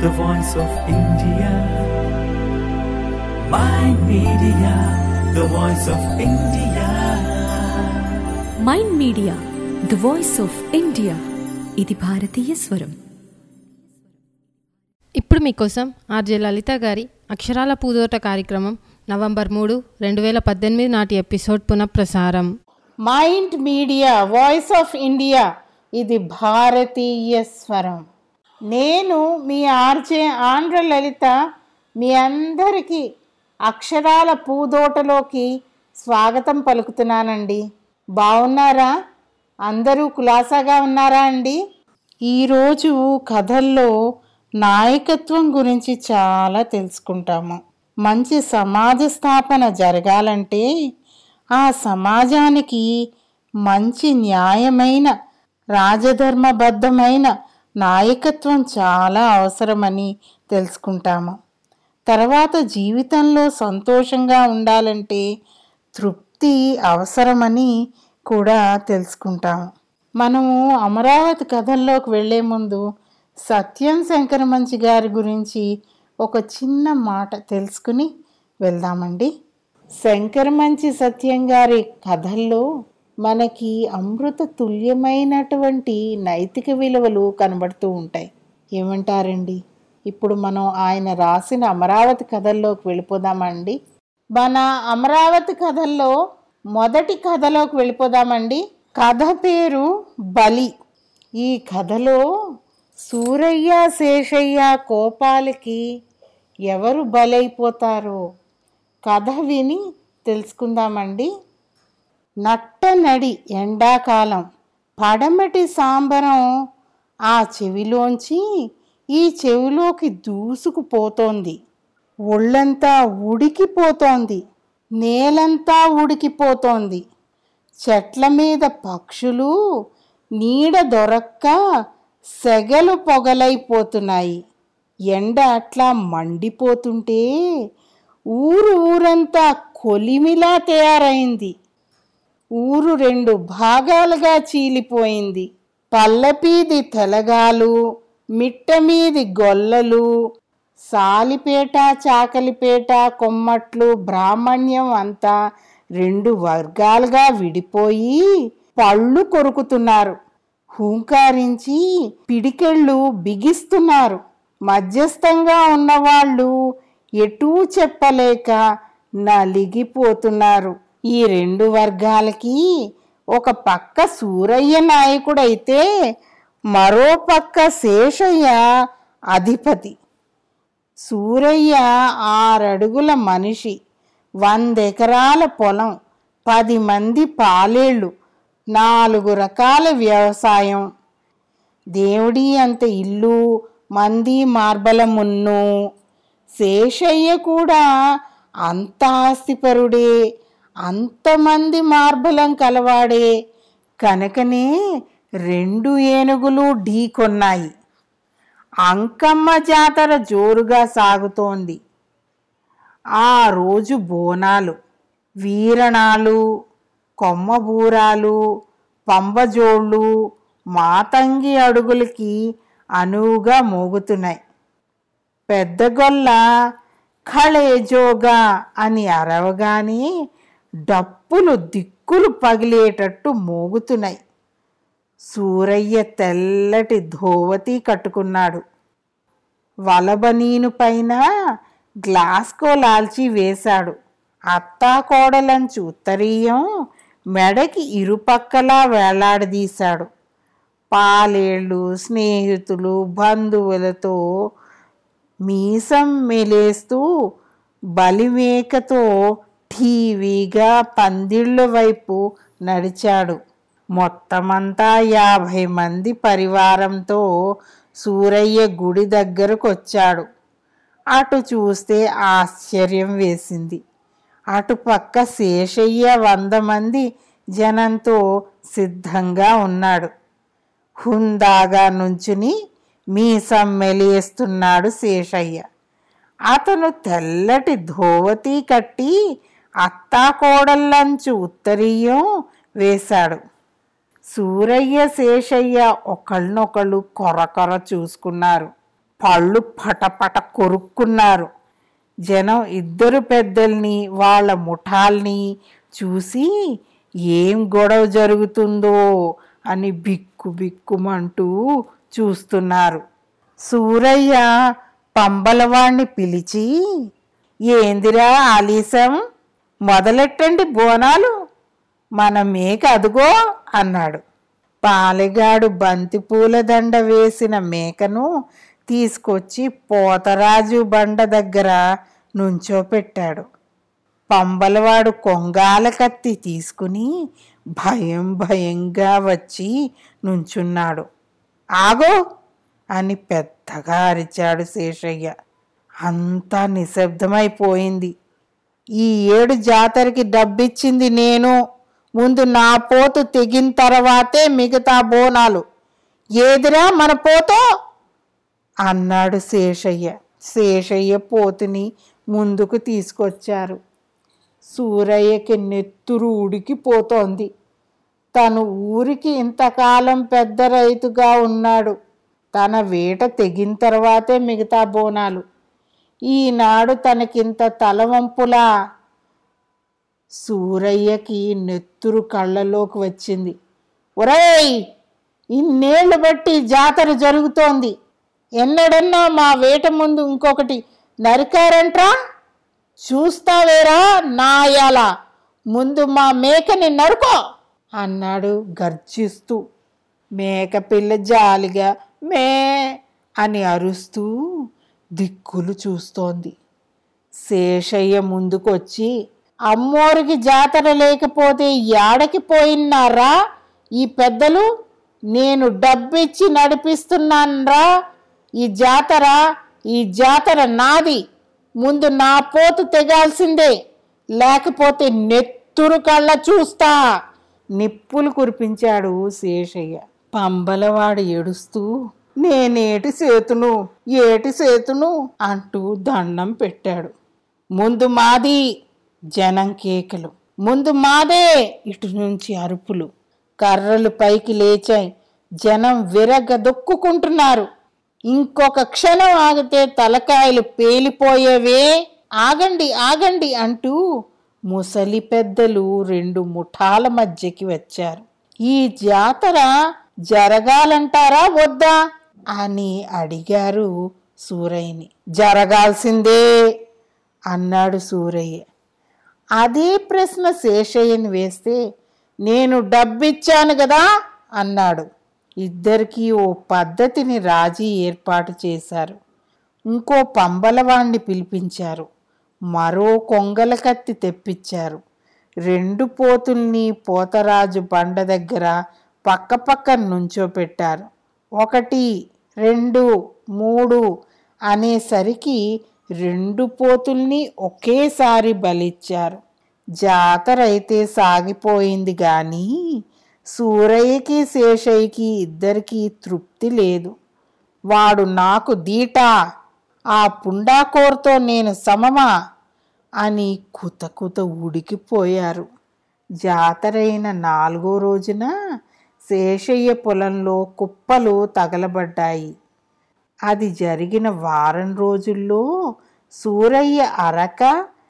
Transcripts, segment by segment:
the voice of India. My media, the voice of India. Mind media the voice of India ఇది భారతీయ స్వరం ఇప్పుడు మీకోసం RJ లలిత గారి అక్షరాల పూదోట కార్యక్రమం నవంబర్ మూడు రెండు వేల పద్దెనిమిది నాటి ఎపిసోడ్ పునఃప్రసారం mind media voice of India ఇది భారతీయ స్వరం నేను మీ ఆర్జే ఆంధ్ర లలిత మీ అందరికీ అక్షరాల పూదోటలోకి స్వాగతం పలుకుతున్నానండి బాగున్నారా అందరూ కులాసాగా ఉన్నారా అండి ఈరోజు కథల్లో నాయకత్వం గురించి చాలా తెలుసుకుంటాము మంచి సమాజ స్థాపన జరగాలంటే ఆ సమాజానికి మంచి న్యాయమైన రాజధర్మబద్ధమైన నాయకత్వం చాలా అవసరమని తెలుసుకుంటాము తర్వాత జీవితంలో సంతోషంగా ఉండాలంటే తృప్తి అవసరమని కూడా తెలుసుకుంటాము మనము అమరావతి కథల్లోకి వెళ్ళే ముందు సత్యం శంకరమంచి గారి గురించి ఒక చిన్న మాట తెలుసుకుని వెళ్దామండి శంకరమంచి సత్యం గారి కథల్లో మనకి అమృత తుల్యమైనటువంటి నైతిక విలువలు కనబడుతూ ఉంటాయి ఏమంటారండి ఇప్పుడు మనం ఆయన రాసిన అమరావతి కథల్లోకి వెళ్ళిపోదామండి మన అమరావతి కథల్లో మొదటి కథలోకి వెళ్ళిపోదామండి కథ పేరు బలి ఈ కథలో సూరయ్య శేషయ్య కోపాలకి ఎవరు బలైపోతారో కథ విని తెలుసుకుందామండి నట్టనడి ఎండాకాలం పడమటి సాంబరం ఆ చెవిలోంచి ఈ చెవిలోకి దూసుకుపోతోంది ఒళ్ళంతా ఉడికిపోతోంది నేలంతా ఉడికిపోతోంది చెట్ల మీద పక్షులు నీడ దొరక్క సెగలు పొగలైపోతున్నాయి ఎండ అట్లా మండిపోతుంటే ఊరు ఊరంతా కొలిమిలా తయారైంది ఊరు రెండు భాగాలుగా చీలిపోయింది పల్లపీది తెలగాలు మిట్టమీది గొల్లలు సాలిపేట చాకలిపేట కొమ్మట్లు బ్రాహ్మణ్యం అంతా రెండు వర్గాలుగా విడిపోయి పళ్ళు కొరుకుతున్నారు హూంకారించి పిడికెళ్ళు బిగిస్తున్నారు మధ్యస్థంగా ఉన్నవాళ్ళు ఎటూ చెప్పలేక నలిగిపోతున్నారు ఈ రెండు వర్గాలకి ఒక పక్క సూరయ్య నాయకుడైతే మరో పక్క శేషయ్య అధిపతి సూరయ్య ఆరడుగుల మనిషి వందెకరాల పొలం పది మంది పాలేళ్ళు నాలుగు రకాల వ్యవసాయం దేవుడి అంత ఇల్లు మంది మార్బల మున్ను శేషయ్య కూడా అంత ఆస్తిపరుడే అంతమంది మార్బలం కలవాడే కనుకనే రెండు ఏనుగులు ఢీకొన్నాయి అంకమ్మ జాతర జోరుగా సాగుతోంది ఆ రోజు బోనాలు వీరణాలు కొమ్మబూరాలు పంబజోళ్ళు మాతంగి అడుగులకి అనువుగా మోగుతున్నాయి పెద్దగొల్ల ఖళేజోగా అని అరవగానే డప్పులు దిక్కులు పగిలేటట్టు మోగుతున్నాయి సూరయ్య తెల్లటి ధోవతి కట్టుకున్నాడు వలబనీను పైన గ్లాస్కో లాల్చి వేశాడు అత్తా కోడలంచు ఉత్తరీయం మెడకి ఇరుపక్కలా వేలాడదీశాడు పాలేళ్ళు స్నేహితులు బంధువులతో మీసం మెలేస్తూ బలిమేకతో ఠీవీగా పందిళ్ళ వైపు నడిచాడు మొత్తమంతా యాభై మంది పరివారంతో సూరయ్య గుడి దగ్గరకు వచ్చాడు అటు చూస్తే ఆశ్చర్యం వేసింది అటు పక్క శేషయ్య వంద మంది జనంతో సిద్ధంగా ఉన్నాడు హుందాగా నుంచుని మీసం మెలియేస్తున్నాడు శేషయ్య అతను తెల్లటి ధోవతి కట్టి అత్తాకోడళ్ళంచు ఉత్తరీయం వేశాడు సూరయ్య శేషయ్య ఒకళ్ళనొకళ్ళు కొర కొర చూసుకున్నారు పళ్ళు పటపట కొరుక్కున్నారు జనం ఇద్దరు పెద్దల్ని వాళ్ళ ముఠాల్ని చూసి ఏం గొడవ జరుగుతుందో అని బిక్కు బిక్కుమంటూ చూస్తున్నారు సూరయ్య పంబలవాణ్ణి పిలిచి ఏందిరా ఆలీసం మొదలెట్టండి బోనాలు మన మేక అదుగో అన్నాడు పాలెగాడు బంతిపూల దండ వేసిన మేకను తీసుకొచ్చి పోతరాజు బండ దగ్గర నుంచోపెట్టాడు పంబలవాడు కొంగాల కత్తి తీసుకుని భయం భయంగా వచ్చి నుంచున్నాడు ఆగో అని పెద్దగా అరిచాడు శేషయ్య అంతా నిశ్శబ్దమైపోయింది ఈ ఏడు జాతరకి డబ్బిచ్చింది నేను ముందు నా పోతు తెగిన తర్వాతే మిగతా బోనాలు ఏదిరా మన పోతో అన్నాడు శేషయ్య శేషయ్య పోతుని ముందుకు తీసుకొచ్చారు సూరయ్యకి నెత్తురు ఉడికిపోతోంది తను ఊరికి ఇంతకాలం పెద్ద రైతుగా ఉన్నాడు తన వేట తెగిన తర్వాతే మిగతా బోనాలు ఈనాడు తనకింత తలవంపులా సూరయ్యకి నెత్తురు కళ్ళలోకి వచ్చింది ఒరేయ్ ఇన్నేళ్లు బట్టి జాతర జరుగుతోంది ఎన్నడన్నా మా వేట ముందు ఇంకొకటి నరికారంట్రా చూస్తావేరా నాయాల ముందు మా మేకని నరుకో అన్నాడు గర్జిస్తూ మేక పిల్ల జాలిగా మే అని అరుస్తూ దిక్కులు చూస్తోంది శేషయ్య ముందుకొచ్చి అమ్మోరికి జాతర లేకపోతే యాడకి పోయినారా ఈ పెద్దలు నేను డబ్బిచ్చి నడిపిస్తున్నాన్రా ఈ జాతర ఈ జాతర నాది ముందు నా పోతు తెగాల్సిందే లేకపోతే నెత్తురు కళ్ళ చూస్తా నిప్పులు కురిపించాడు శేషయ్య పంబలవాడు ఏడుస్తూ నేనేటి సేతును ఏటి సేతును అంటూ దండం పెట్టాడు ముందు మాది జనం కేకలు ముందు మాదే ఇటు నుంచి అరుపులు కర్రలు పైకి లేచాయి జనం విరగ దొక్కుకుంటున్నారు ఇంకొక క్షణం ఆగితే తలకాయలు పేలిపోయేవే ఆగండి ఆగండి అంటూ ముసలి పెద్దలు రెండు ముఠాల మధ్యకి వచ్చారు ఈ జాతర జరగాలంటారా వద్దా అని అడిగారు సూరయ్యని జరగాల్సిందే అన్నాడు సూరయ్య అదే ప్రశ్న శేషయ్యని వేస్తే నేను డబ్బిచ్చాను కదా అన్నాడు ఇద్దరికీ ఓ పద్ధతిని రాజీ ఏర్పాటు చేశారు ఇంకో పంబలవాణ్ణి పిలిపించారు మరో కొంగల కత్తి తెప్పించారు రెండు పోతుల్ని పోతరాజు బండ దగ్గర పక్క పక్క నుంచోపెట్టారు ఒకటి రెండు మూడు అనేసరికి రెండు పోతుల్ని ఒకేసారి బలిచ్చారు జాతర అయితే సాగిపోయింది కానీ సూరయ్యకి శేషయ్యకి ఇద్దరికీ తృప్తి లేదు వాడు నాకు దీటా ఆ పుండాకోర్తో నేను సమమా అని కుత కుత ఉడికిపోయారు జాతరైన నాలుగో రోజున శేషయ్య పొలంలో కుప్పలు తగలబడ్డాయి అది జరిగిన వారం రోజుల్లో సూరయ్య అరక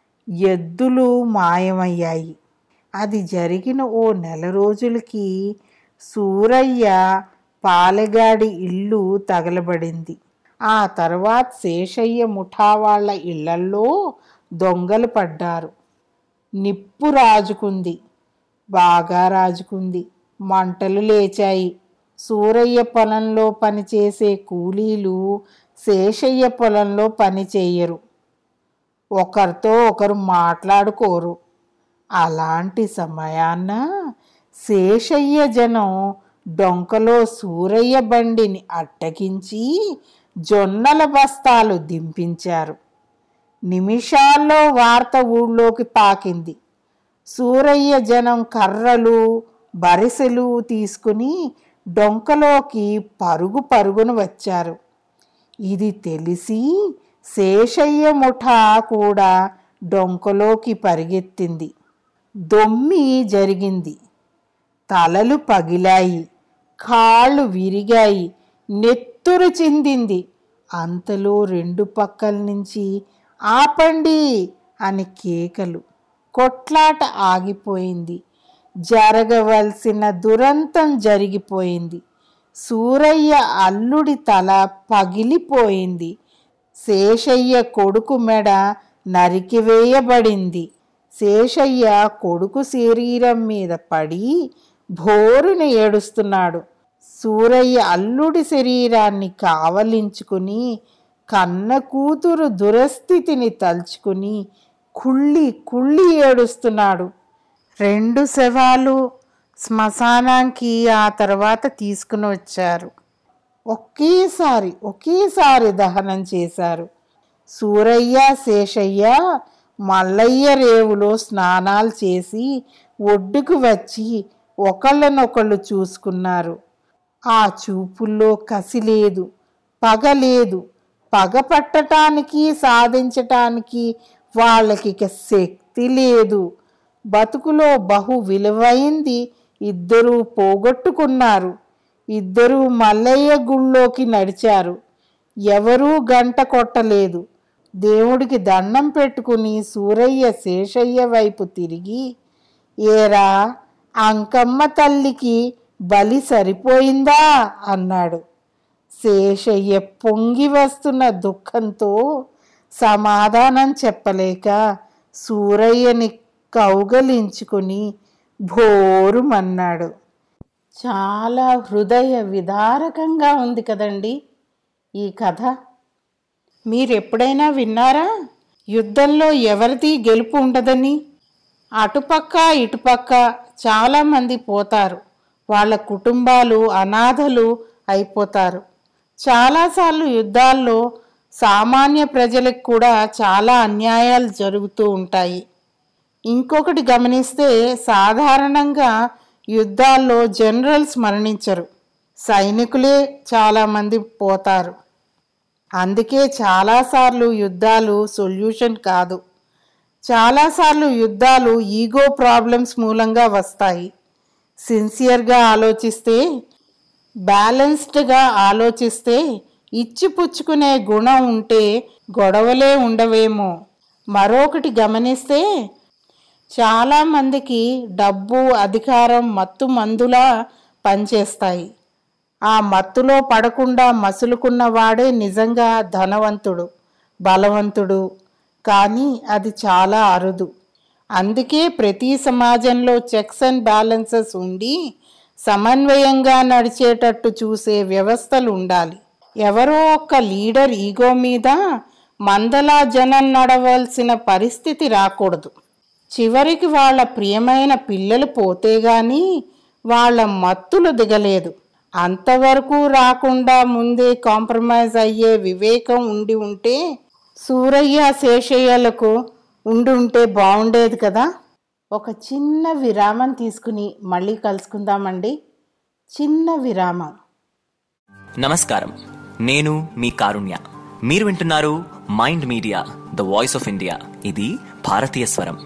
ఎద్దులు మాయమయ్యాయి అది జరిగిన ఓ నెల రోజులకి సూరయ్య పాలెగాడి ఇల్లు తగలబడింది ఆ తర్వాత శేషయ్య ముఠా వాళ్ళ ఇళ్లల్లో దొంగలు పడ్డారు నిప్పు రాజుకుంది బాగా రాజుకుంది మంటలు లేచాయి సూరయ్య పొలంలో పనిచేసే కూలీలు శేషయ్య పొలంలో పని చేయరు ఒకరితో ఒకరు మాట్లాడుకోరు అలాంటి సమయాన్న శేషయ్య జనం డొంకలో సూరయ్య బండిని అట్టగించి జొన్నల బస్తాలు దింపించారు నిమిషాల్లో వార్త ఊళ్ళోకి పాకింది సూరయ్య జనం కర్రలు బరిసెలు తీసుకుని డొంకలోకి పరుగు పరుగున వచ్చారు ఇది తెలిసి శేషయ్య ముఠా కూడా డొంకలోకి పరిగెత్తింది దొమ్మి జరిగింది తలలు పగిలాయి కాళ్ళు విరిగాయి నెత్తురు చిందింది అంతలో రెండు పక్కల నుంచి ఆపండి అని కేకలు కొట్లాట ఆగిపోయింది జరగవలసిన దురంతం జరిగిపోయింది సూరయ్య అల్లుడి తల పగిలిపోయింది శేషయ్య కొడుకు మెడ నరికివేయబడింది శేషయ్య కొడుకు శరీరం మీద పడి భోరున ఏడుస్తున్నాడు సూరయ్య అల్లుడి శరీరాన్ని కావలించుకుని కన్న కూతురు దురస్థితిని తలుచుకుని కుళ్ళి కుళ్ళి ఏడుస్తున్నాడు రెండు శవాలు శ్మశానానికి ఆ తర్వాత తీసుకుని వచ్చారు ఒకేసారి ఒకేసారి దహనం చేశారు సూరయ్య శేషయ్య మల్లయ్య రేవులో స్నానాలు చేసి ఒడ్డుకు వచ్చి ఒకళ్ళనొకళ్ళు చూసుకున్నారు ఆ చూపుల్లో కసి లేదు పగ లేదు పగ పట్టటానికి సాధించటానికి వాళ్ళకి ఇక శక్తి లేదు బతుకులో బహు విలువైంది ఇద్దరూ పోగొట్టుకున్నారు ఇద్దరూ మల్లయ్య గుళ్ళోకి నడిచారు ఎవరూ గంట కొట్టలేదు దేవుడికి దండం పెట్టుకుని సూరయ్య శేషయ్య వైపు తిరిగి ఏరా అంకమ్మ తల్లికి బలి సరిపోయిందా అన్నాడు శేషయ్య పొంగి వస్తున్న దుఃఖంతో సమాధానం చెప్పలేక సూరయ్యని కౌగలించుకుని భోరుమన్నాడు చాలా హృదయ విదారకంగా ఉంది కదండి ఈ కథ మీరెప్పుడైనా విన్నారా యుద్ధంలో ఎవరిది గెలుపు ఉండదని అటుపక్క ఇటుపక్క చాలామంది పోతారు వాళ్ళ కుటుంబాలు అనాథలు అయిపోతారు చాలాసార్లు యుద్ధాల్లో సామాన్య ప్రజలకు కూడా చాలా అన్యాయాలు జరుగుతూ ఉంటాయి ఇంకొకటి గమనిస్తే సాధారణంగా యుద్ధాల్లో జనరల్స్ మరణించరు సైనికులే చాలామంది పోతారు అందుకే చాలాసార్లు యుద్ధాలు సొల్యూషన్ కాదు చాలాసార్లు యుద్ధాలు ఈగో ప్రాబ్లమ్స్ మూలంగా వస్తాయి సిన్సియర్గా ఆలోచిస్తే బ్యాలెన్స్డ్గా ఆలోచిస్తే ఇచ్చిపుచ్చుకునే గుణం ఉంటే గొడవలే ఉండవేమో మరొకటి గమనిస్తే చాలామందికి డబ్బు అధికారం మత్తు మందులా పనిచేస్తాయి ఆ మత్తులో పడకుండా మసులుకున్న వాడే నిజంగా ధనవంతుడు బలవంతుడు కానీ అది చాలా అరుదు అందుకే ప్రతి సమాజంలో చెక్స్ అండ్ బ్యాలెన్సెస్ ఉండి సమన్వయంగా నడిచేటట్టు చూసే వ్యవస్థలు ఉండాలి ఎవరో ఒక్క లీడర్ ఈగో మీద మందలా జనం నడవలసిన పరిస్థితి రాకూడదు చివరికి వాళ్ళ ప్రియమైన పిల్లలు పోతే గాని వాళ్ళ మత్తులు దిగలేదు అంతవరకు రాకుండా ముందే కాంప్రమైజ్ అయ్యే వివేకం ఉండి ఉంటే సూరయ్య శేషయ్యలకు ఉండి ఉంటే బాగుండేది కదా ఒక చిన్న విరామం తీసుకుని మళ్ళీ కలుసుకుందామండి చిన్న విరామం నమస్కారం నేను మీ కారుణ్య మీరు వింటున్నారు mind media the voice of India ఇది భారతీయ స్వరం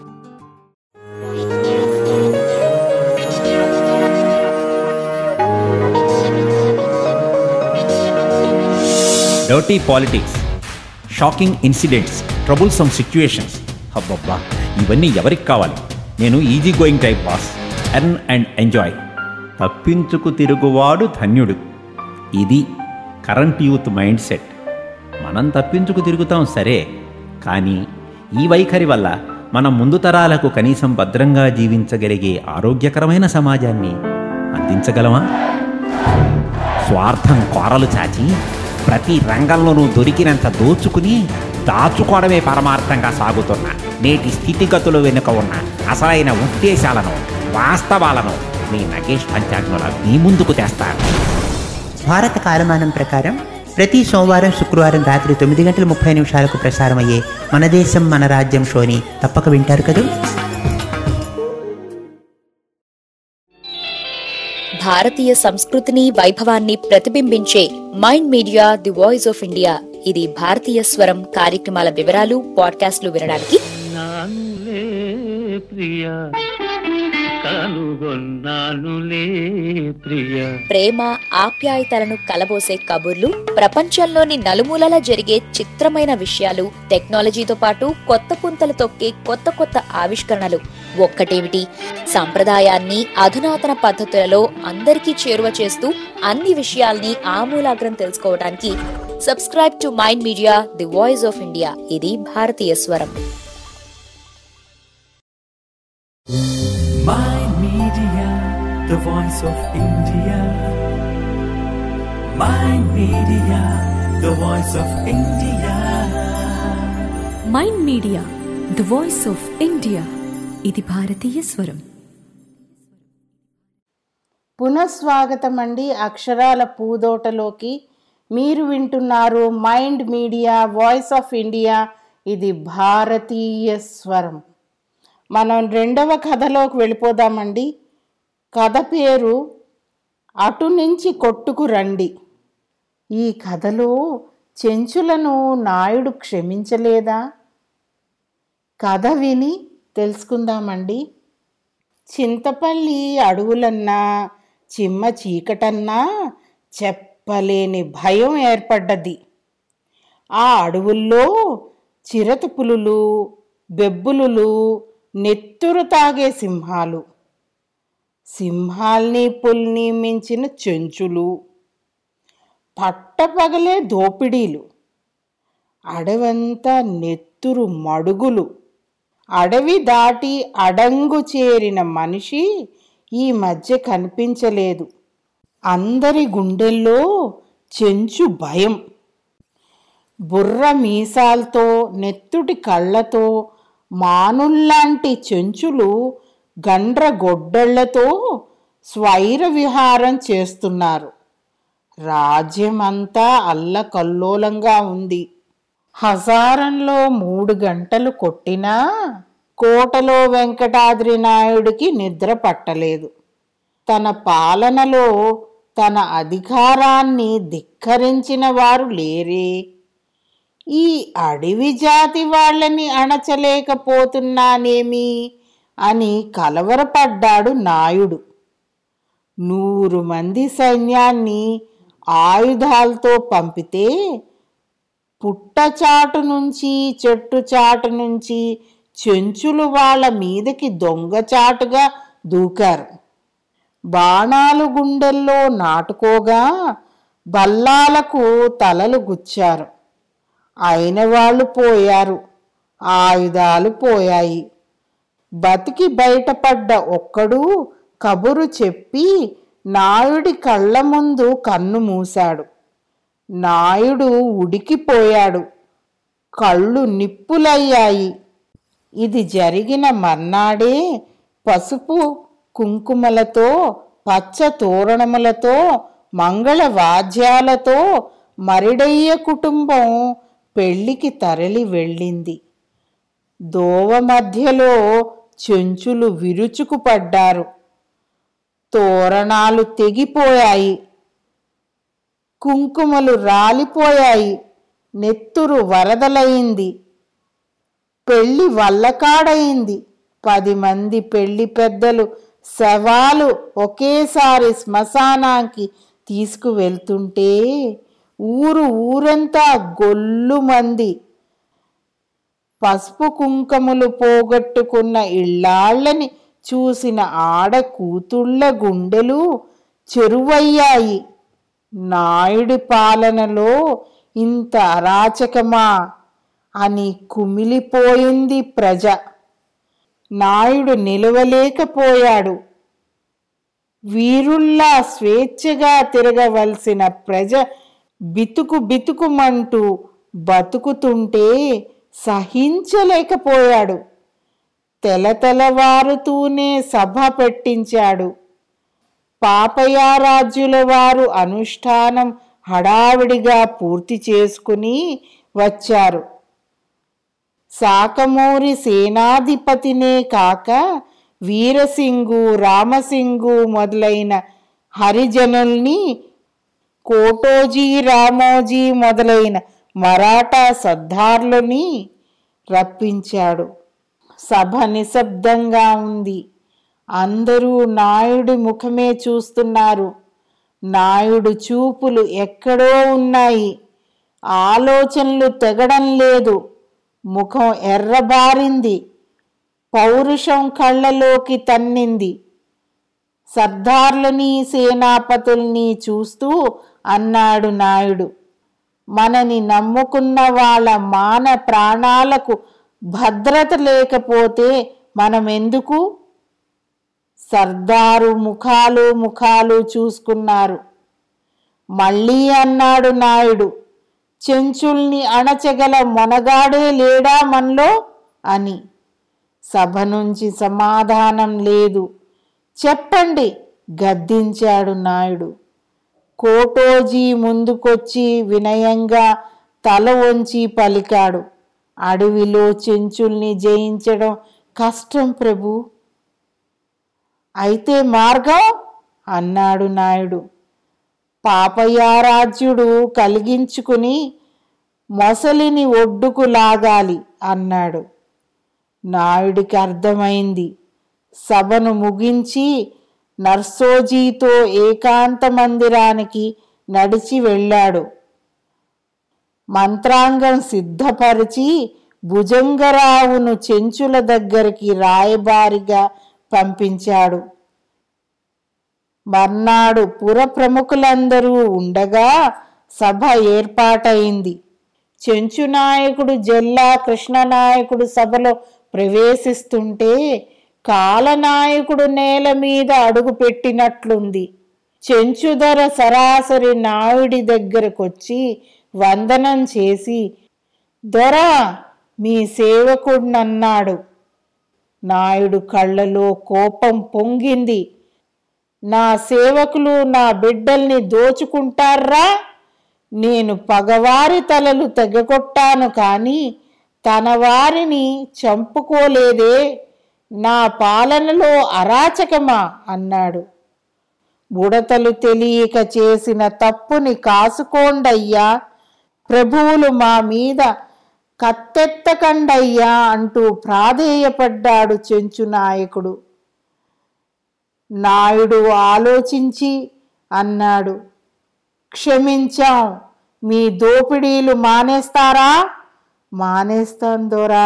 dirty politics shocking incidents troublesome situations అబ్బబ్బా ఇవన్నీ ఎవరికి కావాలి నేను easy going type boss earn and enjoy తప్పించుకు తిరుగువాడు ధన్యుడు ఇది కరెంట్ యూత్ మైండ్ సెట్ మనం తప్పించుకు తిరుగుతాం సరే కానీ ఈ వైఖరి వల్ల మనం ముందు తరాలకు కనీసం భద్రంగా జీవించగలిగే ఆరోగ్యకరమైన సమాజాన్ని అందించగలమా స్వార్థం కోరలు చాచి ప్రతి రంగంలోనూ దొరికినంత దోచుకుని దాచుకోవడమే పరమార్థంగా సాగుతున్న నేటి స్థితిగతులు వెనుక ఉన్న అసలైన ఉద్దేశాలను వాస్తవాలను మీ నగేష్ పంచాగ్నుల మీ ముందుకు తెస్తారు భారత కాలమానం ప్రకారం ప్రతి సోమవారం శుక్రవారం రాత్రి తొమ్మిది గంటల ముప్పై నిమిషాలకు ప్రసారమయ్యే మన దేశం మన రాజ్యం షోని తప్పక వింటారు కదూ భారతీయ సంస్కృతిని వైభవాన్ని ప్రతిబింబించే mind media the voice of India ఇది భారతీయ స్వరం కార్యక్రమాల వివరాలు పాడ్కాస్ట్లు వినడానికి నానులే ప్రియ కనుగొన్నానులే ప్రియ ప్రేమ ఆప్యాయతలను కలబోసే కబుర్లు ప్రపంచంలోని నలుమూలలా జరిగే చిత్రమైన విషయాలు టెక్నాలజీతో పాటు కొత్త పుంతలు తొక్కే కొత్త కొత్త ఆవిష్కరణలు ఒక్కటేమిటి సంప్రదాయాన్ని అధునాతన పద్ధతులలో అందరికీ చేరువ చేస్తూ అన్ని విషయాల్ని ఆమూలాగ్రం తెలుసుకోవడానికి subscribe to mind media the voice of India ఇది భారతీయ స్వరం Mind Media, the voice of India. Mind Media, the voice of India. Mind media the voice of India ఇది భారతీయ స్వరం పునఃస్వాగతం అండి అక్షరాల పూదోటలోకి మీరు వింటున్నారు mind media voice of India ఇది భారతీయ స్వరం మనం రెండవ కథలోకి వెళ్ళిపోదామండి కథ పేరు అటు నుంచి కొట్టుకు రండి ఈ కథలో చెంచులను నాయుడు క్షమించలేదా కథ విని తెలుసుకుందామండి చింతపల్లి అడవులన్నా చిమ్మ చీకటన్నా చెప్పలేని భయం ఏర్పడ్డది ఆ అడవుల్లో చిరత పులులు బెబ్బులులు నెత్తురు తాగే సింహాలు సింహాల్ని పుల్ని మించిన చెంచులు పట్టపగలే దోపిడీలు అడవంతా నెత్తురు మడుగులు అడవి దాటి అడంగు చేరిన మనిషి ఈ మధ్య కనిపించలేదు అందరి గుండెల్లో చెంచు భయం బుర్ర మీసాలతో నెత్తుటి కళ్ళతో మానుల్లాంటి చెంచులు గండ్ర గొడ్డళ్లతో స్వైర విహారం చేస్తున్నారు రాజ్యమంతా అల్లకల్లోలంగా ఉంది హజారంలో మూడు గంటలు కొట్టినా కోటలో వెంకటాద్రి నాయుడికి నిద్ర పట్టలేదు తన పాలనలో తన అధికారాన్ని ధిక్కరించిన వారు లేరే ఈ అడవి జాతి వాళ్ళని అణచలేకపోతున్నానేమి అని కలవరపడ్డాడు నాయుడు నూరు మంది సైన్యాన్ని ఆయుధాలతో పంపితే పుట్టచాటు నుంచి చెట్టు చాటు నుంచి చెంచులు వాళ్ళ మీదకి దొంగచాటుగా దూకారు బాణాలు గుండెల్లో నాటుకోగా బల్లాలకు తలలు గుచ్చారు అయిన వాళ్ళు పోయారు ఆయుధాలు పోయాయి బతికి బయటపడ్డ ఒక్కడు కబురు చెప్పి నాయుడి కళ్ళ ముందు కన్ను మూశాడు నాయుడు ఉడికిపోయాడు కళ్ళు నిప్పులయ్యాయి ఇది జరిగిన మర్నాడే పసుపు కుంకుమలతో పచ్చ తోరణములతో మంగళ వాద్యాలతో మరిడయ్య కుటుంబం పెళ్లికి తరలి వెళ్ళింది దోవ మధ్యలో చెంచులు విరుచుకుపడ్డారు తోరణాలు తెగిపోయాయి కుంకుమలు రాలిపోయాయి నెత్తురు వరదలయింది పెళ్లి వల్లకాడయింది పది మంది పెళ్లి పెద్దలు శవాలు ఒకేసారి శ్మశానానికి తీసుకువెళ్తుంటే ఊరు ఊరంతా గొల్లు మంది పసుపు కుంకములు పోగొట్టుకున్న ఇళ్ళాళ్ళని చూసిన ఆడ కూతుళ్ళ గుండెలు చెరువయ్యాయి నాయుడి పాలనలో ఇంత అరాచకమా అని కుమిలిపోయింది ప్రజ నాయుడు నిలవలేకపోయాడు వీరుల్లా స్వేచ్ఛగా తిరగవలసిన ప్రజ బితుకు బితుకుమంటూ బతుకుతుంటే సహించలేకపోయాడు తెలతెలవారుతూనే సభ పెట్టించాడు పాపయారాజ్యుల వారు అనుష్ఠానం హడావిడిగా పూర్తి చేసుకుని వచ్చారు సాకమూరి సేనాధిపతినే కాక వీరసింగు రామసింగు మొదలైన హరిజనుల్ని కోటోజీ రామోజీ మొదలైన మరాఠా సర్దార్లని రప్పించాడు సభ నిశ్శబ్దంగా ఉంది అందరూ నాయుడి ముఖమే చూస్తున్నారు నాయుడు చూపులు ఎక్కడో ఉన్నాయి ఆలోచనలు తెగడం లేదు ముఖం ఎర్రబారింది పౌరుషం కళ్ళలోకి తన్నింది సర్దార్లని సేనాపతుల్ని చూస్తూ అన్నాడు నాయుడు మనని నమ్ముకున్న వాళ్ళ మాన ప్రాణాలకు భద్రత లేకపోతే మనమెందుకు సర్దారు ముఖాలు ముఖాలు చూసుకున్నారు మళ్ళీ అన్నాడు నాయుడు చెంచుల్ని అణచగల మొనగాడే లేడా మనలో అని సభ నుంచి సమాధానం లేదు చెప్పండి గద్దించాడు నాయుడు కోటోజీ ముందుకొచ్చి వినయంగా తల వంచి పలికాడు అడవిలో చెంచుల్ని జయించడం కష్టం ప్రభు అయితే మార్గం అన్నాడు నాయుడు పాపయారాజ్యుడు కలిగించుకుని మొసలిని ఒడ్డుకు లాగాలి అన్నాడు నాయుడికి అర్థమైంది సభను ముగించి నర్సోజీతో ఏకాంత మందిరానికి నడిచి వెళ్ళాడు మంత్రాంగం సిద్ధపరిచి భుజంగరావును చెంచుల దగ్గరికి రాయబారిగా పంపించాడు మర్నాడు పుర ప్రముఖులందరూ ఉండగా సభ ఏర్పాటైంది చెంచు నాయకుడు జల్లా కృష్ణనాయకుడు సభలో ప్రవేశిస్తుంటే కాలనాయకుడు నేల మీద అడుగు పెట్టినట్లుంది చెంచుధర సరాసరి నాయుడి దగ్గరకొచ్చి వందనం చేసి దొర మీ సేవకుడినన్నాడు నాయుడు కళ్ళలో కోపం పొంగింది నా సేవకులు నా బిడ్డల్ని దోచుకుంటారా నేను పగవారి తలలు తెగకొట్టాను కానీ తన వారిని చంపుకోలేదే నా పాలనలో అరాచకమా అన్నాడు బుడతలు తెలియక చేసిన తప్పుని కాసుకోండయ్యా ప్రభువులు మా మీద కత్తెత్తకండయ్యా అంటూ ప్రాధేయపడ్డాడు చెంచు నాయకుడు నాయుడు ఆలోచించి అన్నాడు క్షమించాం మీ దోపిడీలు మానేస్తారా మానేస్తాం దొరా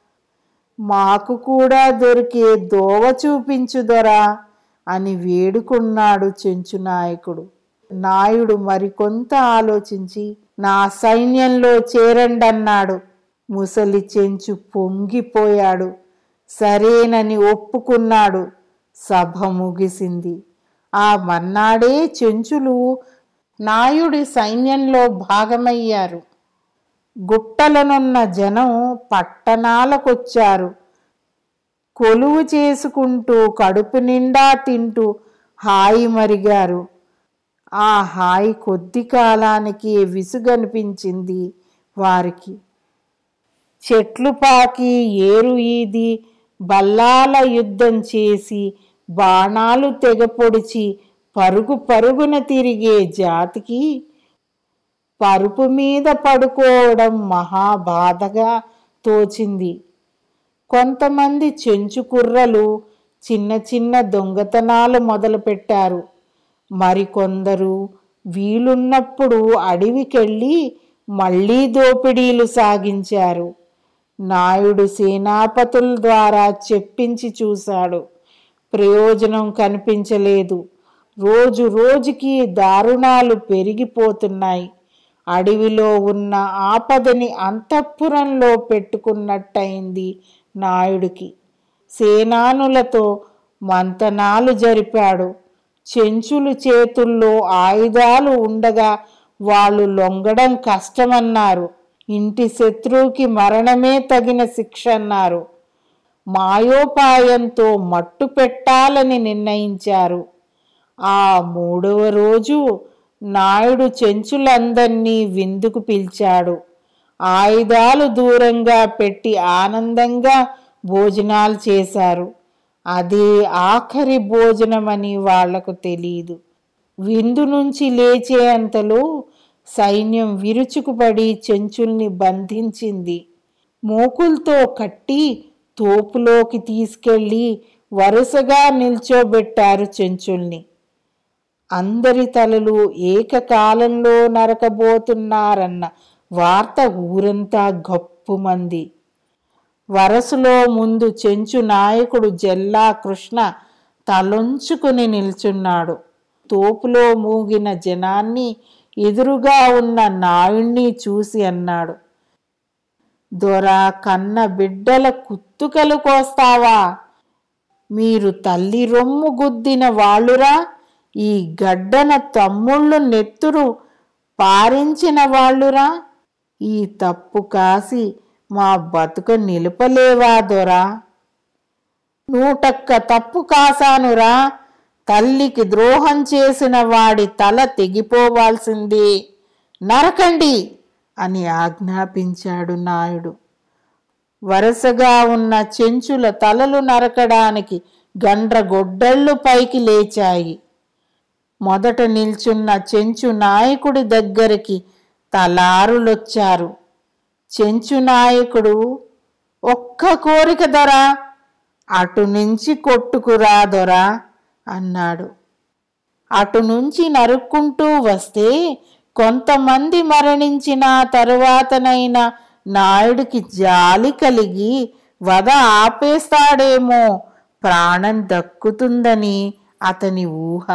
మాకు కూడా దొరికే దోవ చూపించు దొరా అని వేడుకున్నాడు చెంచు నాయకుడు నాయుడు మరికొంత ఆలోచించి నా సైన్యంలో చేరండన్నాడు ముసలి చెంచు పొంగిపోయాడు సరేనని ఒప్పుకున్నాడు సభ ముగిసింది ఆ మన్నాడే చెంచులు నాయుడి సైన్యంలో భాగమయ్యారు గుట్టలనున్న జనం పట్టణాలకొచ్చారు కొలువు చేసుకుంటూ కడుపు నిండా తింటూ హాయి మరిగారు ఆ హాయి కొద్ది కాలానికి విసుగనిపించింది వారికి చెట్లు పాకి ఏరు ఈది బల్లాల యుద్ధం చేసి బాణాలు తెగపొడిచి పరుగు పరుగున తిరిగే జాతికి పరుపు మీద పడుకోవడం మహాబాధగా తోచింది కొంతమంది చెంచు కుర్రలు చిన్న చిన్న దొంగతనాలు మొదలుపెట్టారు మరికొందరు వీలున్నప్పుడు అడవికెళ్ళి మళ్ళీ దోపిడీలు సాగించారు నాయుడు సేనాపతుల ద్వారా చెప్పించి చూశాడు ప్రయోజనం కనిపించలేదు రోజు రోజుకి దారుణాలు పెరిగిపోతున్నాయి అడవిలో ఉన్న ఆపదని అంతఃపురంలో పెట్టుకున్నట్టయింది నాయుడికి సేనానులతో మంతనాలు జరిపాడు చెంచులు చేతుల్లో ఆయుధాలు ఉండగా వాళ్ళు లొంగడం కష్టమన్నారు ఇంటి శత్రువుకి మరణమే తగిన శిక్ష అన్నారు మాయోపాయంతో మట్టు పెట్టాలని నిర్ణయించారు ఆ మూడవ రోజు నాయుడు చెంచులందర్నీ విందుకు పిలిచాడు ఆయుధాలు దూరంగా పెట్టి ఆనందంగా భోజనాలు చేశారు అదే ఆఖరి భోజనమని వాళ్లకు తెలియదు విందు నుంచి లేచేంతలో సైన్యం విరుచుకుపడి చెంచుల్ని బంధించింది మోకులతో కట్టి తోపులోకి తీసుకెళ్ళి వరుసగా నిల్చోబెట్టారు చెంచుల్ని అందరి తలలు ఏకకాలంలో నరకబోతున్నారన్న వార్త ఊరంతా గప్పుమంది వరసలో ముందు చెంచు నాయకుడు జల్లా కృష్ణ తలొంచుకుని నిల్చున్నాడు తోపులో మూగిన జనాన్ని ఎదురుగా ఉన్న నాయుణ్ణి చూసి అన్నాడు దొర కన్న బిడ్డల కుత్తుకలు కోస్తావా మీరు తల్లి రొమ్ము గుద్దిన వాళ్ళురా ఈ గడ్డన తమ్ముళ్ళు నెత్తురు పారించిన వాళ్ళురా ఈ తప్పు కాసి మా బతుక నిలుపలేవా దొరా నూటక్క తప్పు కాసానురా తల్లికి ద్రోహం చేసిన వాడి తల తెగిపోవాల్సింది నరకండి అని ఆజ్ఞాపించాడు నాయుడు వరుసగా ఉన్న చెంచుల తలలు నరకడానికి గండ్రగొడ్డళ్ళు పైకి లేచాయి మొదట నిల్చున్న చెంచు నాయకుడి దగ్గరికి తలారులొచ్చారు చెంచు నాయకుడు ఒక్క కోరిక దొరా అటు నుంచి కొట్టుకురా దొరా అన్నాడు అటు నుంచి నరుక్కుంటూ వస్తే కొంతమంది మరణించిన తరువాతనైనా నాయుడికి జాలి కలిగి వద ఆపేస్తాడేమో ప్రాణం దక్కుతుందని అతని ఊహ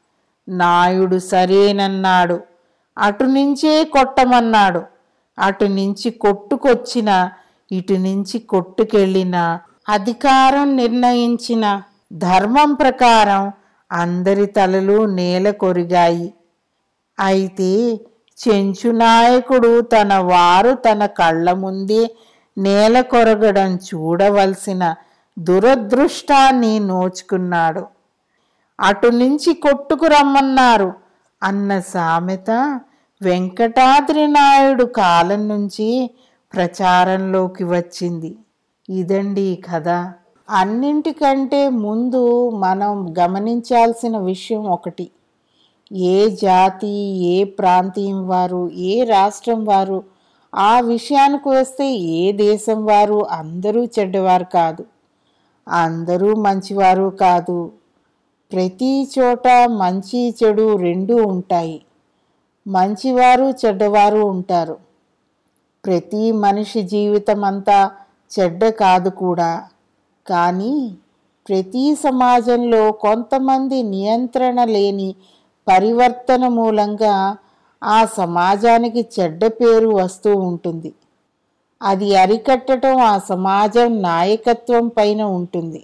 నాయుడు సరేనన్నాడు అటు నుంచే కొట్టమన్నాడు అటు నుంచి కొట్టుకొచ్చిన ఇటు నుంచి కొట్టుకెళ్ళిన అధికారం నిర్ణయించిన ధర్మం ప్రకారం అందరి తలలు నేల కొరిగాయి అయితే చెంచు నాయకుడు తన వారు తన కళ్ళ ముందే నేల కొరగడం చూడవలసిన దురదృష్టాన్ని నోచుకున్నాడు అటు నుంచి కొట్టుకురమ్మన్నారు అన్న సామెత వెంకటాద్రి నాయుడు కాలం నుంచి ప్రచారంలోకి వచ్చింది ఇదండి ఈ కథ అన్నింటికంటే ముందు మనం గమనించాల్సిన విషయం ఒకటి ఏ జాతి ఏ ప్రాంతీయం వారు ఏ రాష్ట్రం వారు ఆ విషయానికి వస్తే ఏ దేశం వారు అందరూ చెడ్డవారు కాదు అందరూ మంచివారు కాదు ప్రతి చోట మంచి చెడు రెండూ ఉంటాయి మంచివారు చెడ్డవారు ఉంటారు ప్రతి మనిషి జీవితం అంతా చెడ్డ కాదు కూడా కానీ ప్రతి సమాజంలో కొంతమంది నియంత్రణ లేని పరివర్తన మూలంగా ఆ సమాజానికి చెడ్డ పేరు వస్తూ ఉంటుంది అది అరికట్టడం ఆ సమాజం నాయకత్వం పైన ఉంటుంది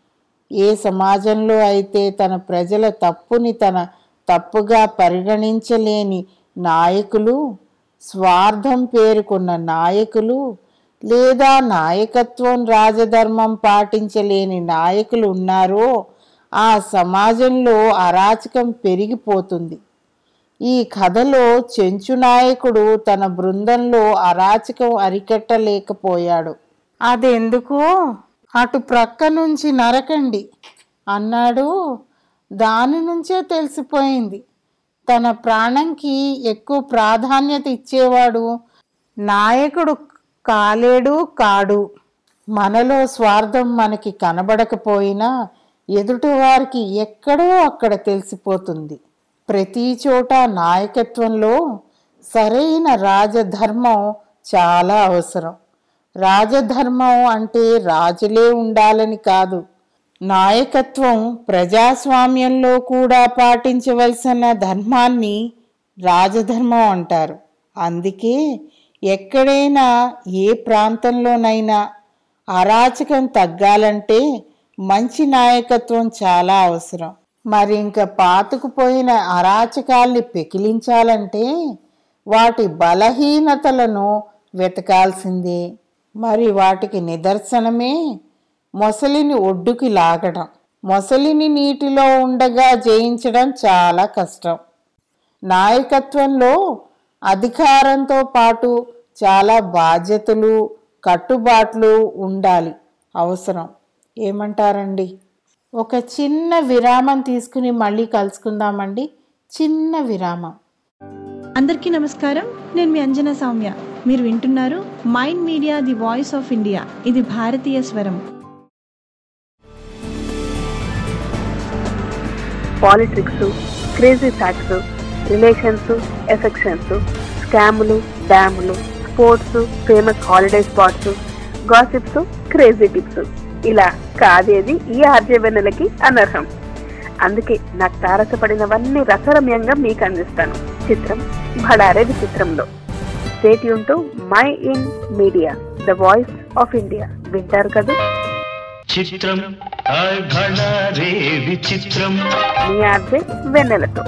ఏ సమాజంలో అయితే తన ప్రజల తప్పుని తన తప్పుగా పరిగణించలేని నాయకులు స్వార్థం పేరుకున్న నాయకులు లేదా నాయకత్వం రాజధర్మం పాటించలేని నాయకులు ఉన్నారో ఆ సమాజంలో అరాచకం పెరిగిపోతుంది ఈ కథలో చెంచు నాయకుడు తన బృందంలో అరాచకం అరికట్టలేకపోయాడు అదెందుకు అటు ప్రక్క నుంచి నరకండి అన్నాడు దాని నుంచే తెలిసిపోయింది తన ప్రాణంకి ఎక్కువ ప్రాధాన్యత ఇచ్చేవాడు నాయకుడు కాలేడు కాడు మనలో స్వార్థం మనకి కనబడకపోయినా ఎదుటివారికి ఎక్కడో అక్కడ తెలిసిపోతుంది ప్రతి చోట నాయకత్వంలో సరైన రాజధర్మం చాలా అవసరం రాజధర్మం అంటే రాజులే ఉండాలని కాదు నాయకత్వం ప్రజాస్వామ్యంలో కూడా పాటించవలసిన ధర్మాన్ని రాజధర్మం అంటారు అందుకే ఎక్కడైనా ఏ ప్రాంతంలోనైనా అరాచకం తగ్గాలంటే మంచి నాయకత్వం చాలా అవసరం మరి ఇంకా పాతుకుపోయిన అరాచకాల్ని పెకిలించాలంటే వాటి బలహీనతలను వెతకాల్సిందే మరి వాటికి నిదర్శనమే మొసలిని ఒడ్డుకి లాగడం మొసలిని నీటిలో ఉండగా జయించడం చాలా కష్టం నాయకత్వంలో అధికారంతో పాటు చాలా బాధ్యతలు కట్టుబాట్లు ఉండాలి అవసరం ఏమంటారండి ఒక చిన్న విరామం తీసుకుని మళ్ళీ కలుసుకుందామండి చిన్న విరామం అందరికీ నమస్కారం నేను మీ అంజన సౌమ్య మీరు వింటున్నారు mind media the voice of India ఇది భారతీయ స్వరం politics crazy facts relations affections స్కాములు డ్యాములు sports famous holiday spots gossips crazy tips ఇలా కాదేది ఈ ఆర్జే వెన్నెలకి అనర్హం అందుకే నాకు తారసపడినవన్నీ రసరమ్యంగా మీకు అందిస్తాను చిత్రం భడారే విచిత్రంలో stay tuned to mind media the voice of India వింటారు కదా చిత్రం రే విచిత్రం మీ ఆర్జే వెన్నెలతో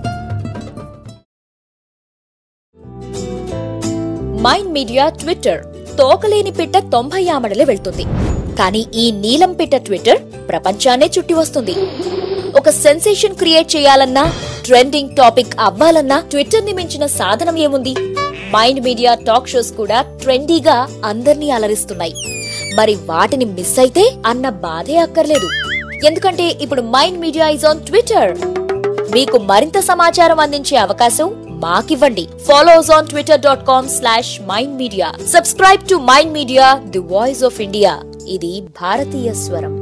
మైండ్ మీడియా ట్విట్టర్ తోకలేని పిట్ట తొంభై ఆమడలే వెళ్తుంది కానీ ఈ నీలం పిట్ట ట్విట్టర్ ప్రపంచాన్నే చుట్టి వస్తుంది ఒక సెన్సేషన్ క్రియేట్ చేయాలన్నా ట్రెండింగ్ టాపిక్ అవ్వాలన్నా ట్విట్టర్ ని మించిన సాధనం ఏముంది మైండ్ మీడియా టాక్ షోస్ కూడా ట్రెండీగా అందర్నీ అలరిస్తున్నాయి మరి వాటిని మిస్ అయితే అన్న బాధే అక్కర్లేదు ఎందుకంటే ఇప్పుడు mind media is on Twitter మీకు మరింత సమాచారం అందించే అవకాశం మాకివ్వండి follow us on Twitter dot com slash mind media subscribe to mind media the voice of India ఇది భారతీయ స్వరం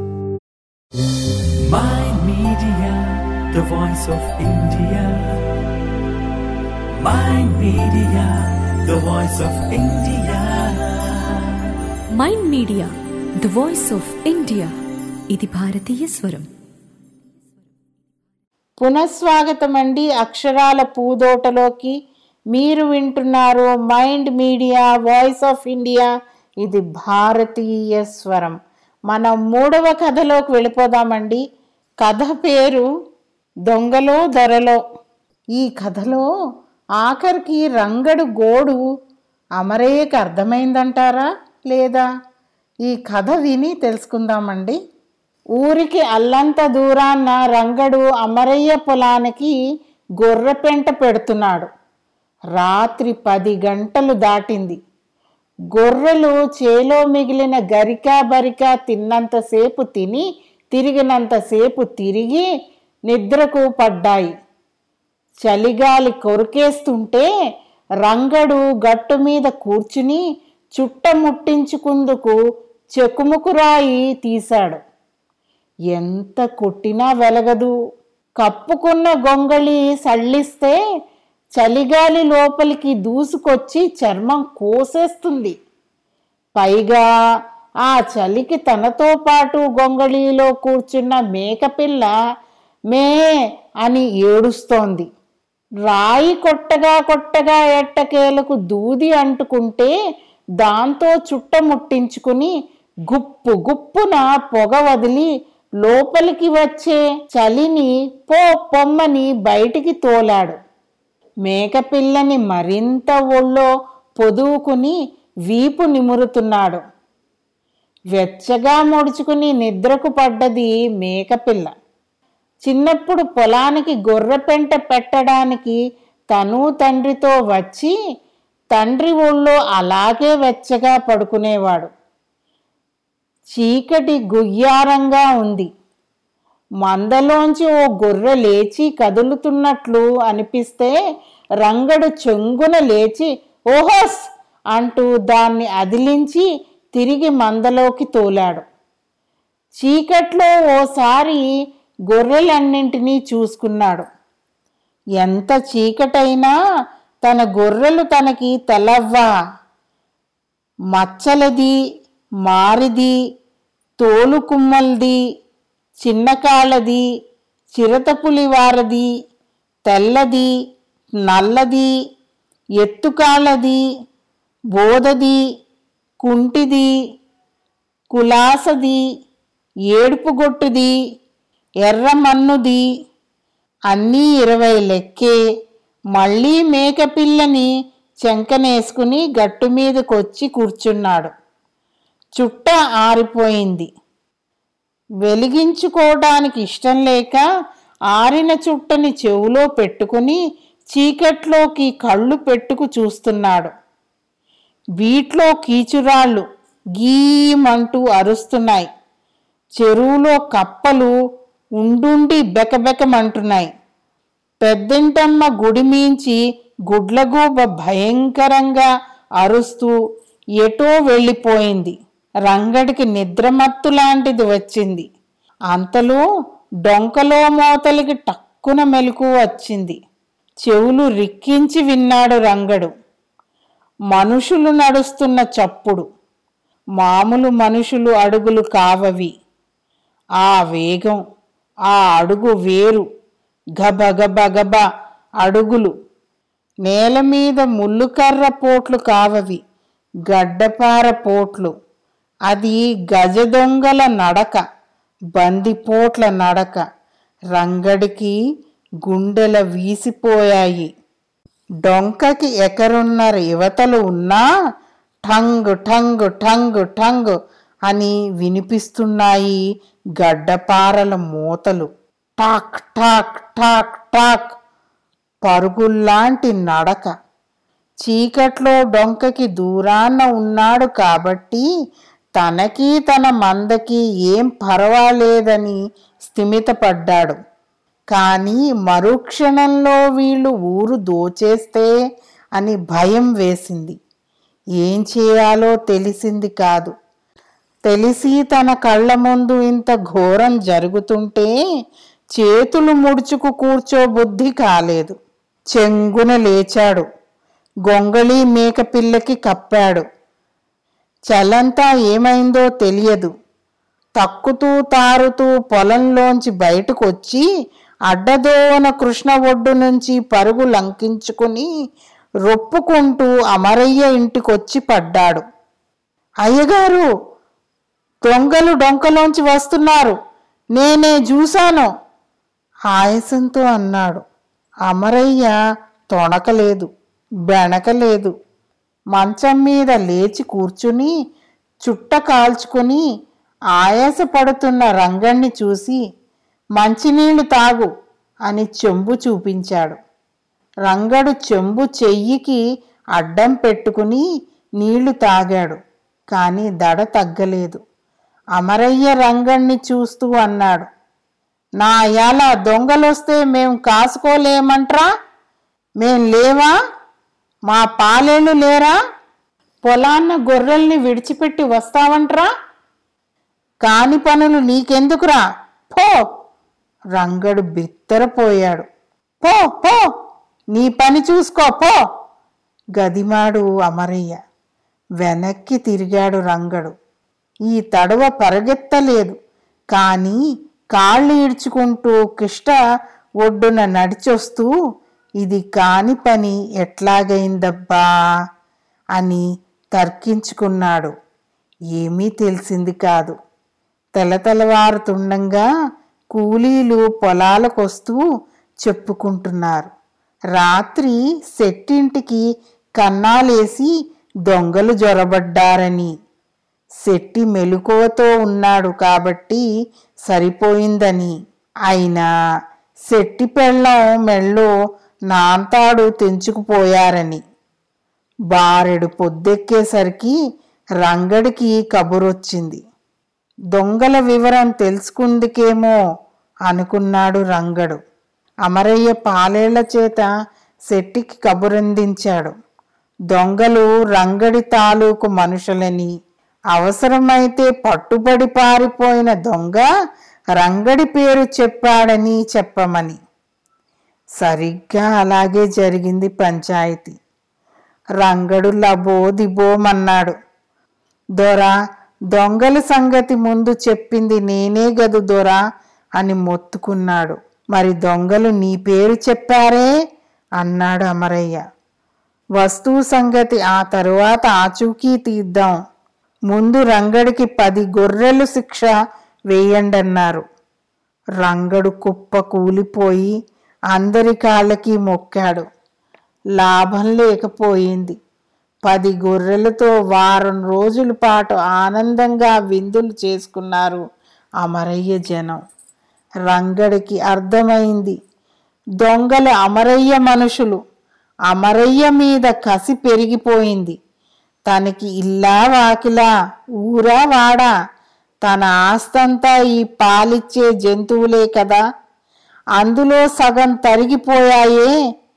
Mind Media, the voice of India. Mind Media, the voice of India. Mind media the voice of India ఇది భారతీయ స్వరం పునఃస్వాగతం అండి అక్షరాల పూదోటలోకి మీరు వింటున్నారు mind media voice of India ఇది భారతీయ స్వరం మనం మూడవ కథలోకి వెళ్ళిపోదామండి కథ పేరు దొంగలో దొరలో ఈ కథలో ఆఖరికి రంగడు గోడు అమరయ్యకి అర్థమైందంటారా లేదా ఈ కథ విని తెలుసుకుందామండి ఊరికి అల్లంత దూరాన్న రంగడు అమరయ్య పొలానికి గొర్రెపెంట పెడుతున్నాడు రాత్రి పది గంటలు దాటింది గొర్రెలు చేలో మిగిలిన గరికా బరికా తిన్నంతసేపు తిని తిరిగినంతసేపు తిరిగి నిద్రకు పడ్డాయి చలిగాలి కొరికేస్తుంటే రంగడు గట్టు మీద కూర్చుని చుట్టముట్టించుకుందుకు చెకుముకురాయి తీశాడు ఎంత కొట్టినా వెలగదు కప్పుకున్న గొంగళి సళ్ళిస్తే చలిగాలి లోపలికి దూసుకొచ్చి చర్మం కోసేస్తుంది పైగా ఆ చలికి తనతో పాటు గొంగళిలో కూర్చున్న మేకపిల్ల మే అని ఏడుస్తోంది రాయి కొట్టగా కొట్టగా ఎట్టకేలకు దూది అంటుకుంటే దాంతో చుట్టముట్టించుకుని గుప్పు గుప్పున పొగ వదిలి లోపలికి వచ్చే చలిని పో పొమ్మని బయటికి తోలాడు మేకపిల్లని మరింత ఒళ్ళో పొదువుకుని వీపు నిమురుతున్నాడు వెచ్చగా ముడుచుకుని నిద్రకు పడ్డది మేకపిల్ల చిన్నప్పుడు పొలానికి గొర్రెపెంట పెట్టడానికి తను తండ్రితో వచ్చి తండ్రి ఒళ్ళో అలాగే వెచ్చగా పడుకునేవాడు చీకటి గుయ్యారంగా ఉంది మందలోంచి ఓ గొర్రె లేచి కదులుతున్నట్లు అనిపిస్తే రంగడు చెంగున లేచి ఓహోస్ అంటూ దాన్ని అదిలించి తిరిగి మందలోకి తోలాడు చీకట్లో ఓసారి గొర్రెలన్నింటినీ చూసుకున్నాడు ఎంత చీకటైనా తన గొర్రెలు తనకి తెలవ్వా మచ్చలది మారిది తోలు కుమ్మల్ది చిన్నకాళ్ళది చిరతపులివారది తెల్లది నల్లది ఎత్తుకాళ్ళది బోదది కుంటిది కులాసది ఏడుపుగొట్టుది ఎర్రమన్నుది అన్నీ ఇరవై లెక్కే మళ్ళీ మేకపిల్లని చెంకనేసుకుని గట్టు మీదకొచ్చి కూర్చున్నాడు చుట్ట ఆరిపోయింది వెలిగించుకోవడానికి ఇష్టం లేక ఆరిన చుట్టని చెవులో పెట్టుకుని చీకట్లోకి కళ్ళు పెట్టుకు చూస్తున్నాడు వీట్లో కీచురాళ్ళు గీమంటూ అరుస్తున్నాయి చెరువులో కప్పలు ఉండుండి బెకబెకమంటున్నాయి పెద్దంటమ్మ గుడి మీంచి గుడ్లగూబ భయంకరంగా అరుస్తూ ఎటో వెళ్ళిపోయింది రంగడికి నిద్రమత్తు లాంటిది వచ్చింది అంతలో డొంకలో మోతలికి టక్కున మెలకు వచ్చింది చెవులు రిక్కించి విన్నాడు రంగడు మనుషులు నడుస్తున్న చప్పుడు మామూలు మనుషులు అడుగులు కావవి ఆ వేగం ఆ అడుగు వేరు గబ గబ గబ అడుగులు నేల మీద ముల్లుకర్ర పోట్లు కావవి గడ్డపార పోట్లు అది గజ దొంగల నడక బందిపోట్ల నడక రంగడికి గుండెల వీసిపోయాయి డొంకకి ఎకరున్నర యువతలు ఉన్నా ఠంగ్ ఠంగ్ ఠంగ్ ఠంగ్ అని వినిపిస్తున్నాయి గడ్డపారల మూతలు టాక్ టాక్ టాక్ టాక్ పరుగుల్లాంటి నడక చీకట్లో డొంకకి దూరాన ఉన్నాడు కాబట్టి తనకి తన మందకి ఏం పర్వాలేదని స్థిమితపడ్డాడు కానీ మరుక్షణంలో వీళ్ళు ఊరు దోచేస్తే అని భయం వేసింది ఏం చేయాలో తెలిసింది కాదు తెలిసి తన కళ్ళ ముందు ఇంత ఘోరం జరుగుతుంటే చేతులు ముడుచుకు కూర్చో బుద్ధి కాలేదు చెంగున లేచాడు గొంగళి మేకపిల్లకి కప్పాడు చలంతా ఏమైందో తెలియదు తక్కుతూ తారుతూ పొలంలోంచి బయటకు వచ్చి అడ్డదోవన కృష్ణ ఒడ్డు నుంచి పరుగు లంకించుకుని రొప్పుకుంటూ అమరయ్య ఇంటికొచ్చి పడ్డాడు అయ్యగారు దొంగలు డొంకలోంచి వస్తున్నారు నేనే చూశాను ఆయాసంతో అన్నాడు అమరయ్య తొణకలేదు బెణకలేదు మంచం మీద లేచి కూర్చుని చుట్ట కాల్చుకుని ఆయాసపడుతున్న రంగణ్ణి చూసి మంచినీళ్లు తాగు అని చెంబు చూపించాడు రంగడు చెంబు చెయ్యికి అడ్డం పెట్టుకుని నీళ్లు తాగాడు కానీ దడ తగ్గలేదు అమరయ్య రంగణ్ణి చూస్తూ అన్నాడు నా యాల దొంగలొస్తే మేం కాసుకోలేమంట్రా మేం లేవా మా పాలేళ్ళు లేరా పొలాన్న గొర్రెల్ని విడిచిపెట్టి వస్తావంట్రా కాని పనులు నీకెందుకురా పో రంగడు బిత్తరపోయాడు పో పో నీ పని చూసుకో పో గదిమాడు అమరయ్య వెనక్కి తిరిగాడు రంగడు ఈ తడవ పరుగెత్తలేదు కానీ కాళ్ళు ఈడ్చుకుంటూ కిష్ట ఒడ్డున నడిచొస్తూ ఇది కాని పని ఎట్లాగైందబ్బా అని తర్కించుకున్నాడు ఏమీ తెలిసింది కాదు తెల్లతెల్లవారుతుండగా కూలీలు పొలాలకొస్తూ చెప్పుకుంటున్నారు రాత్రి సెట్టింటికి కన్నాలేసి దొంగలు జొరబడ్డారని శెట్టి మెలకువతో ఉన్నాడు కాబట్టి సరిపోయిందని అయినా శెట్టి పెళ్ళం మెళ్ళో నాంతాడు తెంచుకుపోయారని బారెడు పొద్దెక్కేసరికి రంగడికి కబురొచ్చింది దొంగల వివరం తెలుసుకుందుకేమో అనుకున్నాడు రంగడు అమరయ్య పాలేళ్ల చేత శెట్టికి కబురందించాడు దొంగలు రంగడి తాలూకు మనుషులని అవసరమైతే పట్టుబడి పారిపోయిన దొంగ రంగడి పేరు చెప్పాడని చెప్పమని సరిగ్గా అలాగే జరిగింది పంచాయతీ రంగడు లబో దిబోమన్నాడు దొరా దొంగల సంగతి ముందు చెప్పింది నేనే గదు దొరా అని మొత్తుకున్నాడు మరి దొంగలు నీ పేరు చెప్పారే అన్నాడు అమరయ్య వస్తువు సంగతి ఆ తరువాత ఆచూకీ తీద్దాం ముందు రంగడికి పది గొర్రెలు శిక్ష వేయండన్నారు రంగడు కుప్ప కూలిపోయి అందరి కాళ్ళకి మొక్కాడు లాభం లేకపోయింది పది గొర్రెలతో వారం రోజుల పాటు ఆనందంగా విందులు చేసుకున్నారు అమరయ్య జనం రంగడికి అర్థమైంది దొంగలు అమరయ్య మనుషులు అమరయ్య మీద కసి పెరిగిపోయింది తనకి ఇల్లా వాకిలా ఊరా వాడా తన ఆస్తంతా ఈ పాలిచ్చే జంతువులే కదా అందులో సగం తరిగిపోయాయే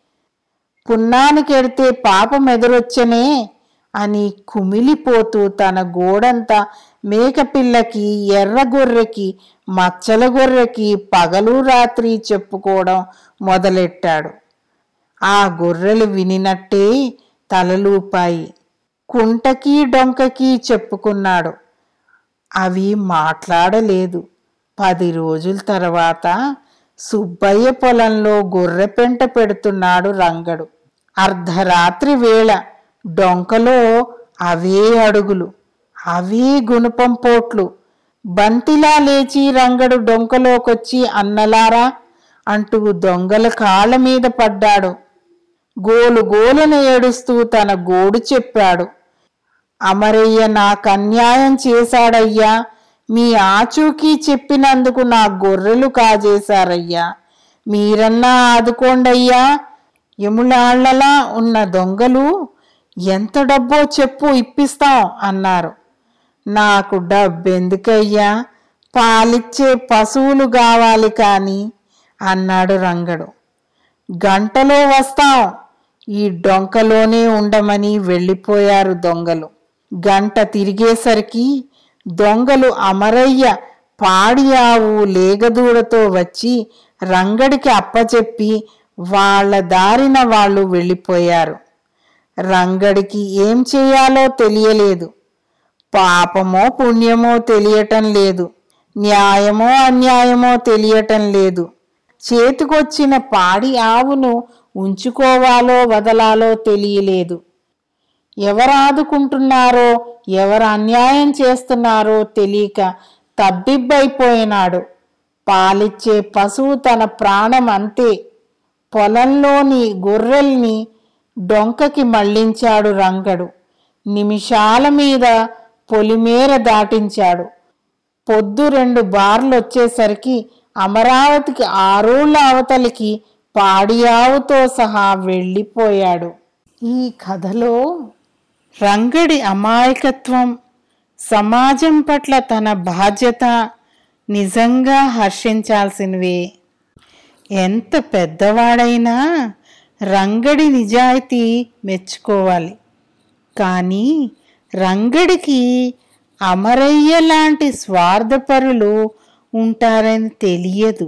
పున్నానికెడితే పాపం ఎదురొచ్చనే అని కుమిలిపోతూ తన గోడంతా మేకపిల్లకి ఎర్ర గొర్రెకి మచ్చల గొర్రెకి పగలు రాత్రి చెప్పుకోవడం మొదలెట్టాడు ఆ గొర్రెలు వినినట్టే తలలూపాయి కుంటకి డొంకకి చెప్పుకున్నాడు అవి మాట్లాడలేదు పది రోజుల తర్వాత సుబ్బయ్య పొలంలో గొర్రె పెంట పెడుతున్నాడు రంగడు అర్ధరాత్రి వేళ డొంకలో అవే అడుగులు అవే గుణపం పోట్లు బంతిలా లేచి రంగడు డొంకలోకొచ్చి అన్నలారా అంటూ దొంగల కాళ్ళ మీద పడ్డాడు గోలు గోలున ఏడుస్తూ తన గోడు చెప్పాడు అమరయ్య నాకు అన్యాయం చేశాడయ్యా మీ ఆచూకీ చెప్పినందుకు నా గొర్రెలు కాజేశారయ్యా మీరన్నా ఆదుకోండయ్యా ఎములాళ్లలా ఉన్న దొంగలు ఎంత డబ్బో చెప్పు ఇప్పిస్తాం అన్నారు నాకు డబ్బెందుకయ్యా పాలిచ్చే పశువులు కావాలి కాని అన్నాడు రంగడు గంటలో వస్తాం ఈ డొంకలోనే ఉండమని వెళ్ళిపోయారు దొంగలు గంట తిరిగేసరికి దొంగలు అమరయ్య పాడి ఆవు లేగదూడతో వచ్చి రంగడికి అప్పచెప్పి వాళ్ళ దారిన వాళ్ళు వెళ్ళిపోయారు రంగడికి ఏం చేయాలో తెలియలేదు పాపమో పుణ్యమో తెలియటం లేదు న్యాయమో అన్యాయమో తెలియటం లేదు చేతికొచ్చిన పాడి ఆవును ఉంచుకోవాలో వదలాలో తెలియలేదు ఎవరు ఆదుకుంటున్నారో ఎవరు అన్యాయం చేస్తున్నారో తెలియక తబ్బిబ్బైపోయినాడు పాలిచ్చే పశువు తన ప్రాణం అంతే పొలంలోని గొర్రెల్ని డొంకకి మళ్లించాడు రంగడు నిమిషాల మీద పొలిమేర దాటించాడు పొద్దు రెండు బార్లు వచ్చేసరికి అమరావతికి ఆరోళ్ళ అవతలికి పాడియావుతో సహా వెళ్ళిపోయాడు ఈ కథలో రంగడి అమాయకత్వం సమాజం పట్ల తన బాధ్యత నిజంగా హర్షించాల్సినవే ఎంత పెద్దవాడైనా రంగడి నిజాయితీ మెచ్చుకోవాలి కానీ రంగడికి అమరయ్య లాంటి స్వార్థపరులు ఉంటారని తెలియదు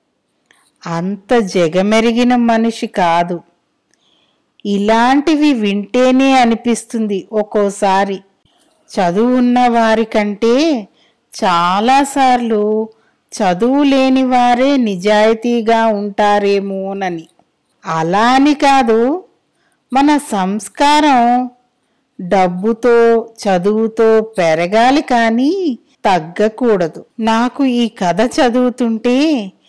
అంత జగమెరిగిన మనిషి కాదు ఇలాంటివి వింటేనే అనిపిస్తుంది ఒక్కోసారి చదువున్న వారికంటే చాలాసార్లు చదువు లేని వారే నిజాయితీగా ఉంటారేమోనని అలా అని కాదు మన సంస్కారం డబ్బుతో చదువుతో పెరగాలి కానీ తగ్గకూడదు నాకు ఈ కథ చదువుతుంటే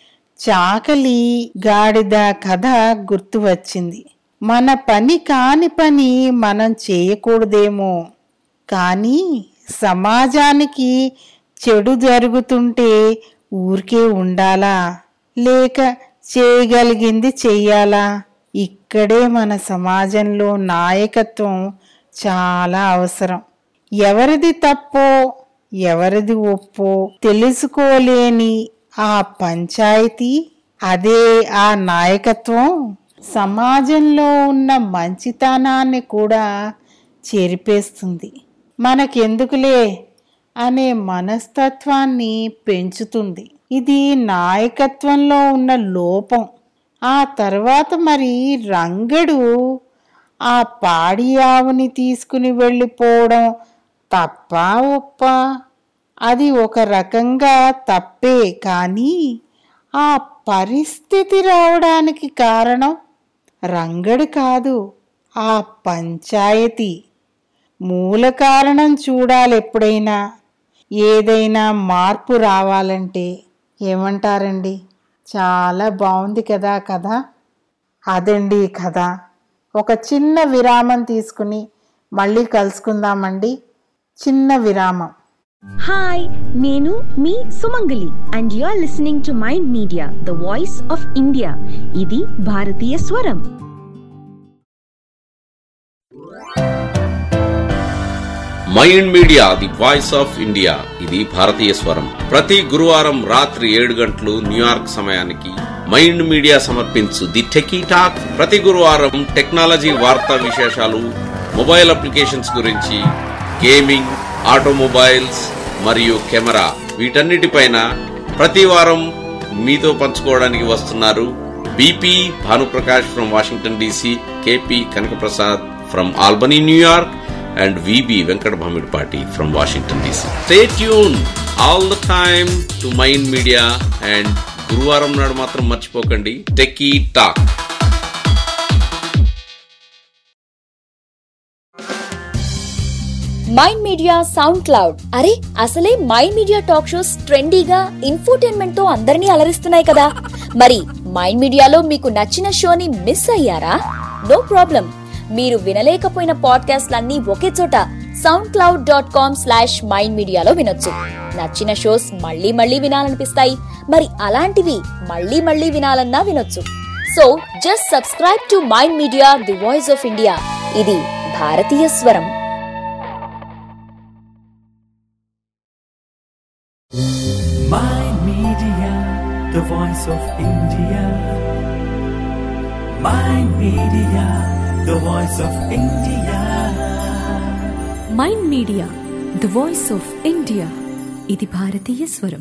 చాకలి గాడిద కథ గుర్తు వచ్చింది మన పని కాని పని మనం చేయకూడదేమో కానీ సమాజానికి చెడు జరుగుతుంటే ఊరికే ఉండాలా లేక చేయగలిగింది చెయ్యాలా ఇక్కడే మన సమాజంలో నాయకత్వం చాలా అవసరం ఎవరిది తప్పో ఎవరిది ఒప్పో తెలుసుకోలేని ఆ పంచాయతీ అదే ఆ నాయకత్వం సమాజంలో ఉన్న మంచితనాన్ని కూడా చెరిపేస్తుంది మనకెందుకులే అనే మనస్తత్వాన్ని పెంచుతుంది ఇది నాయకత్వంలో ఉన్న లోపం ఆ తర్వాత మరి రంగడు ఆ పాడి ఆవుని తీసుకుని వెళ్ళిపోవడం తప్ప ఒప్ప అది ఒక రకంగా తప్పే కానీ ఆ పరిస్థితి రావడానికి కారణం రంగడు కాదు ఆ పంచాయతీ మూల కారణం చూడాలి ఎప్పుడైనా ఏదైనా మార్పు రావాలంటే ఏమంటారండి చాలా బాగుంది కదా కథ అదండి ఈ కథ ఒక చిన్న విరామం తీసుకుని మళ్ళీ కలుసుకుందామండి చిన్న విరామం హాయ్ నేను మీ Sumangali and you are listening to mind media the voice of India ఇది భారతీయ స్వరం mind media the voice of India ఇది భారతీయ స్వరం ప్రతి గురువారం రాత్రి ఏడు గంటలు న్యూయార్క్ సమయానికి మైండ్ మీడియా సమర్పించు ది టెకీ టాక్ ప్రతి గురువారం టెక్నాలజీ వార్తా విశేషాలు మొబైల్ అప్లికేషన్స్ గురించి గేమింగ్ ఆటోమొబైల్స్ మరియు కెమెరా వీటన్నిటిపైన ప్రతి వారం మీతో పంచుకోవడానికి వస్తున్నారు BP Bhanuprakash from Washington DC KP Kanakaprasad from Albany New York and VB Venkata Bhamidipati from Washington DC stay tune all the time to mind media and గురువారం నాడు మాత్రం మర్చిపోకండి techie talk mind media sound cloud అరే అసలే మైండ్ మీడియా టాక్ షోస్ ట్రెండీగా infotainment తో అందరినీ అలరిస్తున్నాయి కదా మరి మైండ్ మీడియాలో మీకు నచ్చిన షోని మిస్ అయ్యారా నో ప్రాబ్లం మీరు వినలేకపోయిన పాడ్కాస్ట్లన్నీ ఒకే చోట sound cloud dot com slash mind మీడియాలో వినొచ్చు నచ్చిన షోస్ మళ్ళీ మళ్ళీ వినాలనిపిస్తాయి మరి అలాంటివి మళ్ళీ మళ్ళీ వినాలన్నా వినొచ్చు so just subscribe to mind media the voice of India ఇది భారతీయ స్వరం Mind Media, the voice of India. Mind Media, the voice of India. Mind media the voice of India ఇది భారతీయ స్వరం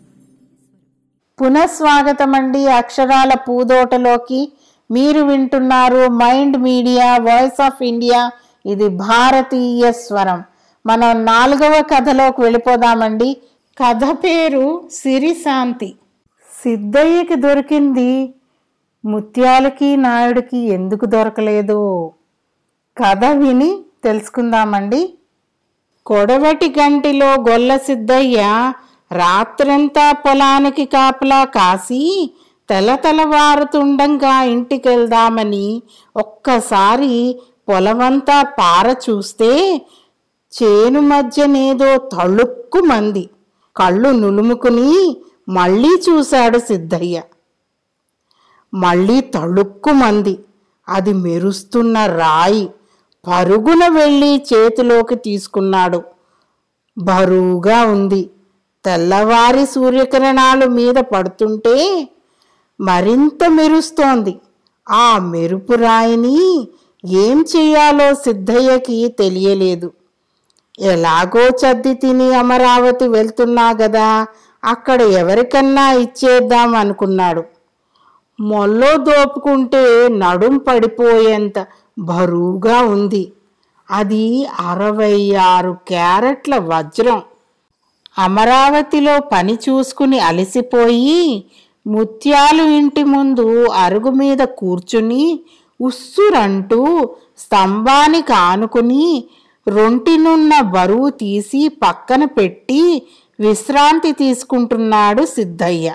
పునఃస్వాగతమండి అక్షరాల పూదోటలోకి మీరు వింటున్నారు mind media voice of India ఇది భారతీయ స్వరం మనం నాలుగవ కథలోకి వెళ్ళిపోదామండి కథ పేరు సిరిశాంతి సిద్ధయ్యకి దొరికింది ముత్యాలకి నాయుడికి ఎందుకు దొరకలేదు కథ విని తెలుసుకుందామండి కొడవటి గంటిలో గొల్ల సిద్ధయ్య రాత్రంతా పొలానికి కాపలా కాసి తెల తెలవారుతుండంగా ఇంటికెళ్దామని ఒక్కసారి పొలమంతా పార చూస్తే చేను మధ్యనేదో తళుక్కు మంది కళ్ళు నులుముకుని మళ్ళీ చూశాడు సిద్ధయ్య మళ్ళీ తళుక్కు మంది అది మెరుస్తున్న రాయి పరుగున వెళ్ళి చేతిలోకి తీసుకున్నాడు బరువుగా ఉంది తెల్లవారి సూర్యకిరణాలు మీద పడుతుంటే మరింత మెరుస్తోంది ఆ మెరుపు రాయిని ఏం చెయ్యాలో సిద్ధయ్యకి తెలియలేదు ఎలాగో చద్ది తిని అమరావతి వెళ్తున్నా గదా అక్కడ ఎవరికన్నా ఇచ్చేద్దాం అనుకున్నాడు మొల్లో దోపుకుంటే నడుం పడిపోయేంత బరువుగా ఉంది అది అరవై ఆరు క్యారెట్ల వజ్రం అమరావతిలో పని చూసుకుని అలసిపోయి ముత్యాలు ఇంటి ముందు అరుగు మీద కూర్చుని ఉస్సురంటూ స్తంభానికి ఆనుకుని రొంటినున్న బరువు తీసి పక్కన పెట్టి విశ్రాంతి తీసుకుంటున్నాడు సిద్ధయ్య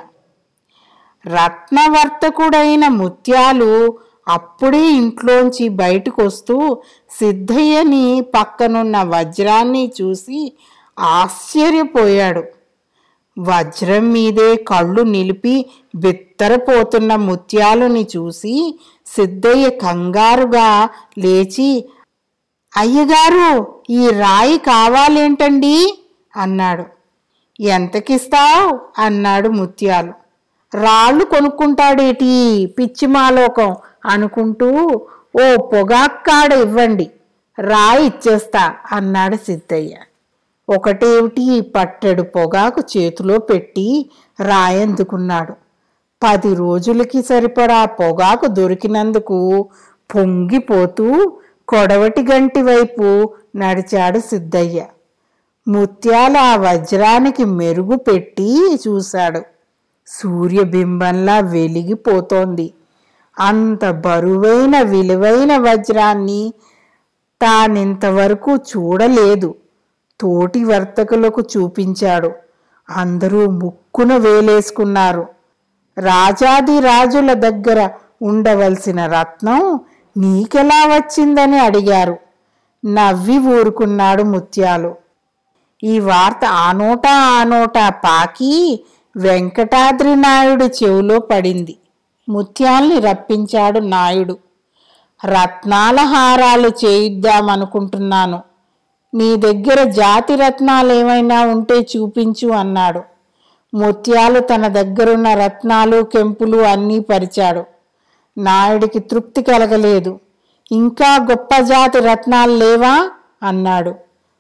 రత్నవర్తకుడైన ముత్యాలు అప్పుడే ఇంట్లోంచి బయటకొస్తూ సిద్ధయ్యని పక్కనున్న వజ్రాన్ని చూసి ఆశ్చర్యపోయాడు వజ్రం మీదే కళ్ళు నిలిపి బిత్తరపోతున్న ముత్యాలుని చూసి సిద్ధయ్య కంగారుగా లేచి అయ్యగారు ఈ రాయి కావాలేంటండి అన్నాడు ఎంతకిస్తావు అన్నాడు ముత్యాలు రాళ్ళు కొనుక్కుంటాడేటి పిచ్చి మాలోకం అనుకుంటూ ఓ పొగాక్కాడ ఇవ్వండి రాయి ఇచ్చేస్తా అన్నాడు సిద్ధయ్య ఒకటేమిటి పట్టెడు పొగాకు చేతిలో పెట్టి రాయందుకున్నాడు పది రోజులకి సరిపడా పొగాకు దొరికినందుకు పొంగిపోతూ కొడవటి గంటి వైపు నడిచాడు సిద్ధయ్య ముత్యాల ఆ వజ్రానికి మెరుగు పెట్టి చూశాడు సూర్యబింబంలా వెలిగిపోతోంది అంత బరువైన విలువైన వజ్రాన్ని తానింతవరకు చూడలేదు తోటి వర్తకులకు చూపించాడు అందరూ ముక్కున వేలేసుకున్నారు రాజాది రాజుల దగ్గర ఉండవలసిన రత్నం నీకెలా వచ్చిందని అడిగారు నవ్వి ఊరుకున్నాడు ముత్యాలు ఈ వార్త ఆ నోట ఆ నోట పాకి వెంకటాద్రి నాయుడు చెవిలో పడింది ముత్యాల్ని రప్పించాడు నాయుడు రత్నాల హారాలు చేయిద్దామనుకుంటున్నాను నీ దగ్గర జాతి రత్నాలు ఏమైనా ఉంటే చూపించు అన్నాడు ముత్యాలు తన దగ్గరున్న రత్నాలు కెంపులు అన్నీ పరిచాడు నాయుడికి తృప్తి కలగలేదు ఇంకా గొప్ప జాతి రత్నాలు లేవా అన్నాడు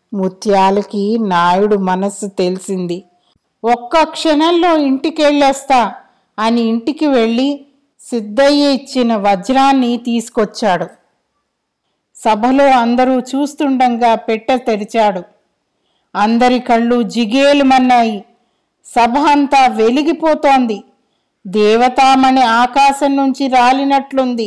ముత్యాలకి నాయుడు మనస్సు తెలిసింది ఒక్క క్షణంలో ఇంటికెళ్ళొస్తా అని ఇంటికి వెళ్ళి సిద్ధయ్య ఇచ్చిన వజ్రాన్ని తీసుకొచ్చాడు సభలో అందరూ చూస్తుండగా పెట్టె తెరిచాడు అందరి కళ్ళు జిగేలుమన్నాయి సభ అంతా వెలిగిపోతోంది దేవతామణి ఆకాశం నుంచి రాలినట్లుంది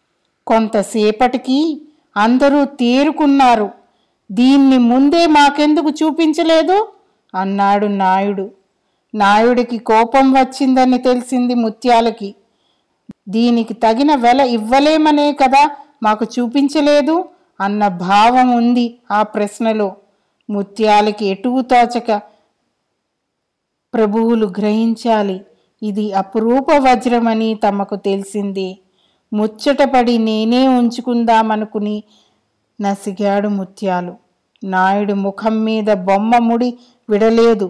కొంతసేపటికి అందరూ తేరుకున్నారు దీన్ని ముందే మాకెందుకు చూపించలేదు అన్నాడు నాయుడు నాయుడికి కోపం వచ్చిందని తెలిసింది ముత్యాలకి దీనికి తగిన వెల ఇవ్వలేమనే కదా మాకు చూపించలేదు అన్న భావం ఉంది ఆ ప్రశ్నలో ముత్యాలకి ఎటూ తోచక ప్రభువులు గ్రహించాలి ఇది అపురూప వజ్రమని తమకు తెలిసింది ముచ్చటపడి నేనే ఉంచుకుందామనుకుని నసిగాడు ముత్యాలు నాయుడు ముఖం మీద బొమ్మ ముడి విడలేదు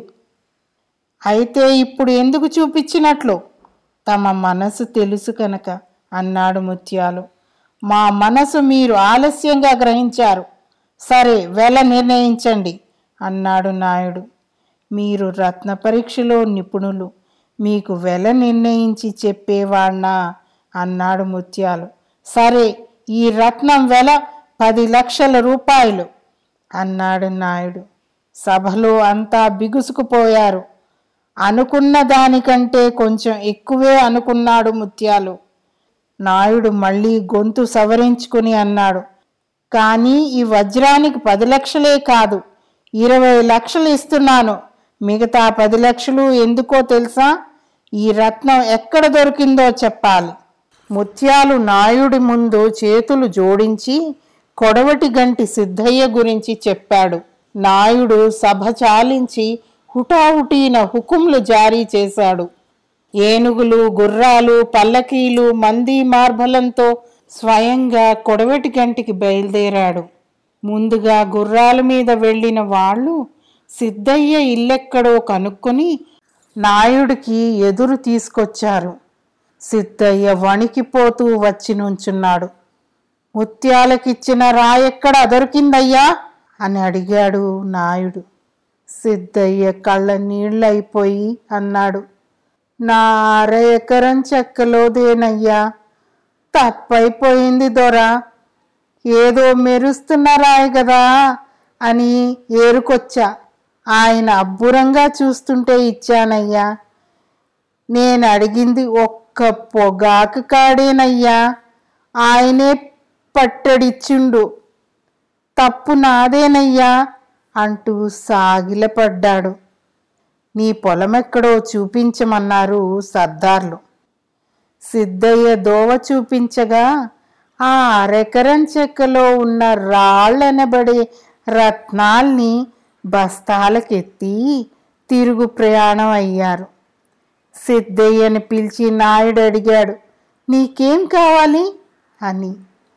అయితే ఇప్పుడు ఎందుకు చూపించినట్లు తమ మనసు తెలుసు కనుక అన్నాడు ముత్యాలు మా మనసు మీరు ఆలస్యంగా గ్రహించారు సరే వెల నిర్ణయించండి అన్నాడు నాయుడు మీరు రత్న పరీక్షలో నిపుణులు మీకు వెల నిర్ణయించి చెప్పేవాణ్ణా అన్నాడు ముత్యాలు సరే ఈ రత్నం వెల పది లక్షల రూపాయలు అన్నాడు నాయుడు సభలో అంతా బిగుసుకుపోయారు అనుకున్న దానికంటే కొంచెం ఎక్కువే అనుకున్నాడు ముత్యాలు నాయుడు మళ్ళీ గొంతు సవరించుకుని అన్నాడు కానీ ఈ వజ్రానికి పది లక్షలే కాదు ఇరవై లక్షలు ఇస్తున్నాను మిగతా పది లక్షలు ఎందుకో తెలుసా ఈ రత్నం ఎక్కడ దొరికిందో చెప్పాలి ముత్యాలు నాయుడి ముందు చేతులు జోడించి కొడవటి గంటి సిద్ధయ్య గురించి చెప్పాడు నాయుడు సభ చాలించి హుటాహుటీన హుకుంలు జారీ చేశాడు ఏనుగులు గుర్రాలు పల్లకీలు మంది మార్బలంతో స్వయంగా కొడవటి గంటికి బయలుదేరాడు ముందుగా గుర్రాల మీద వెళ్ళిన వాళ్ళు సిద్ధయ్య ఇల్లెక్కడో కనుక్కొని నాయుడికి ఎదురు తీసుకొచ్చారు సిద్ధయ్య వణికిపోతూ వచ్చి నుంచున్నాడు ముత్యాలకిచ్చిన రాయెక్కడ దొరికిందయ్యా అని అడిగాడు నాయుడు సిద్ధయ్య కళ్ళ నీళ్ళైపోయి అన్నాడు నా అర ఎకరం చెక్కలోదేనయ్యా తప్పైపోయింది దొరా ఏదో మెరుస్తున్న రాయి కదా అని ఏరుకొచ్చా ఆయన అబ్బురంగా చూస్తుంటే ఇచ్చానయ్యా నేను అడిగింది ఒక్క పొగాకు కాడేనయ్యా ఆయనే పట్టడిచ్చుండు తప్పు నాదేనయ్యా అంటూ సాగిలపడ్డాడు నీ పొలమెక్కడో చూపించమన్నారు సర్దార్లు సిద్ధయ్య దోవ చూపించగా ఆ అరెకరం చెక్కలో ఉన్న రాళ్ళనబడే రత్నాల్ని బస్తాలకెత్తి తిరుగు ప్రయాణం అయ్యారు సిద్ధయ్యని పిలిచి నాయుడు అడిగాడు నీకేం కావాలి అని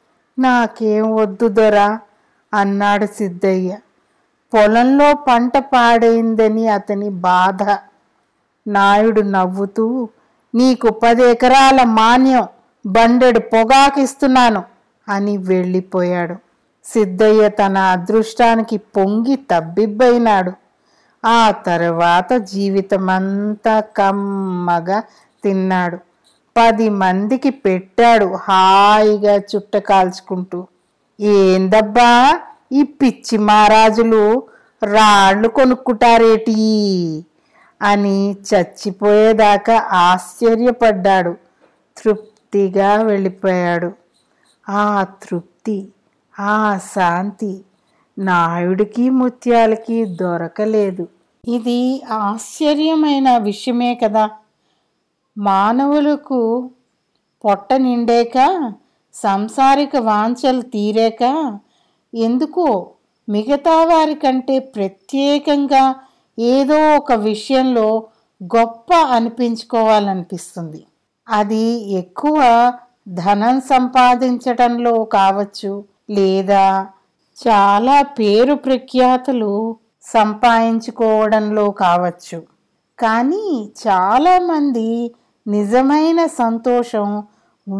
నాకేం వద్దు దొరా అన్నాడు సిద్ధయ్య పొలంలో పంట పాడైందని అతని బాధ నాయుడు నవ్వుతూ నీకు పది ఎకరాల మాన్యం బండెడు పొగాకిస్తున్నాను అని వెళ్ళిపోయాడు సిద్ధయ్య తన అదృష్టానికి పొంగి తబ్బిబ్బైనాడు ఆ తర్వాత జీవితమంతా కమ్మగా తిన్నాడు పది మందికి పెట్టాడు హాయిగా చుట్ట కాల్చుకుంటూ ఏందబ్బా ఈ పిచ్చి మహారాజులు రాళ్ళు కొనుక్కుంటారేటి అని చచ్చిపోయేదాకా ఆశ్చర్యపడ్డాడు తృప్తిగా వెళ్ళిపోయాడు ఆ తృప్తి ఆ శాంతి నాయుడికి ముత్యాలకి దొరకలేదు ఇది ఆశ్చర్యమైన విషయమే కదా మానవులకు పొట్ట నిండాక సంసారిక వాంఛలు తీరాక ఎందుకో మిగతా వారి కంటే ప్రత్యేకంగా ఏదో ఒక విషయంలో గొప్ప అనిపించుకోవాలనిపిస్తుంది అది ఎక్కువ ధనం సంపాదించటంలో కావచ్చు లేదా చాలా పేరు ప్రఖ్యాతులు సంపాదించుకోవడంలో కావచ్చు కానీ చాలామంది నిజమైన సంతోషం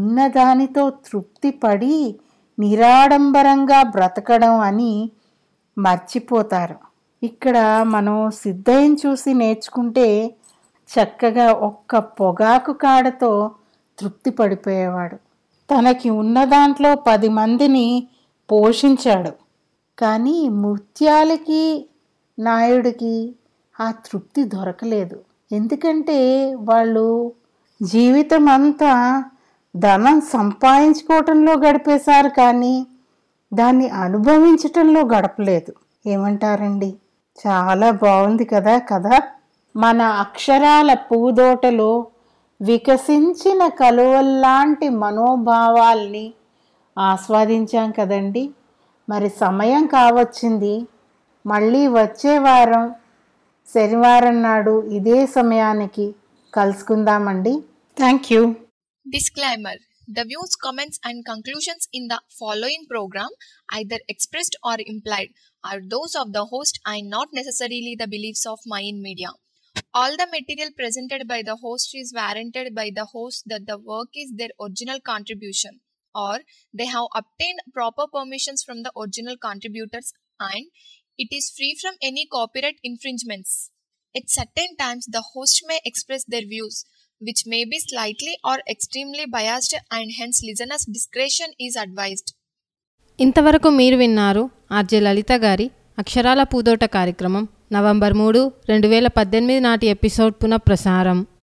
ఉన్నదానితో తృప్తి పడి నిరాడంబరంగా బ్రతకడం అని మర్చిపోతారు ఇక్కడ మనం సిద్ధయ్యని చూసి నేర్చుకుంటే చక్కగా ఒక్క పొగాకు కాడతో తృప్తి పడిపోయేవాడు తనకి ఉన్న దాంట్లో పది మందిని పోషించాడు కానీ ముత్యాలకి నాయుడికి ఆ తృప్తి దొరకలేదు ఎందుకంటే వాళ్ళు జీవితం అంతా ధనం సంపాదించుకోవటంలో గడిపేశారు కానీ దాన్ని అనుభవించటంలో గడపలేదు ఏమంటారండి చాలా బాగుంది కదా కదా మన అక్షరాల పూదోటలో వికసించిన కలువల్లాంటి మనోభావాల్ని ఆస్వాదించాం కదండి మరి సమయం కావచ్చింది మళ్ళీ వచ్చే వారం శనివారం నాడు ఇదే సమయానికి కలుసుకుందామండి thank you Disclaimer The views, comments, and conclusions in the following program, either expressed or implied, are those of the host and not necessarily the beliefs of Mayan Media. All the material presented by the host is warranted by the host that the work is their original contribution or they have obtained proper permissions from the original contributors and it is free from any copyright infringements. At certain times, the host may express their views, which may be slightly or extremely biased, and hence listeners' discretion is advised. ఇంతవరకు మీరు విన్నారు RJ లలిత గారి అక్షరాల పూదోట కార్యక్రమం November మూడు రెండు వేల పద్దెనిమిది నాటి ఎపిసోడ్ పునఃప్రసారం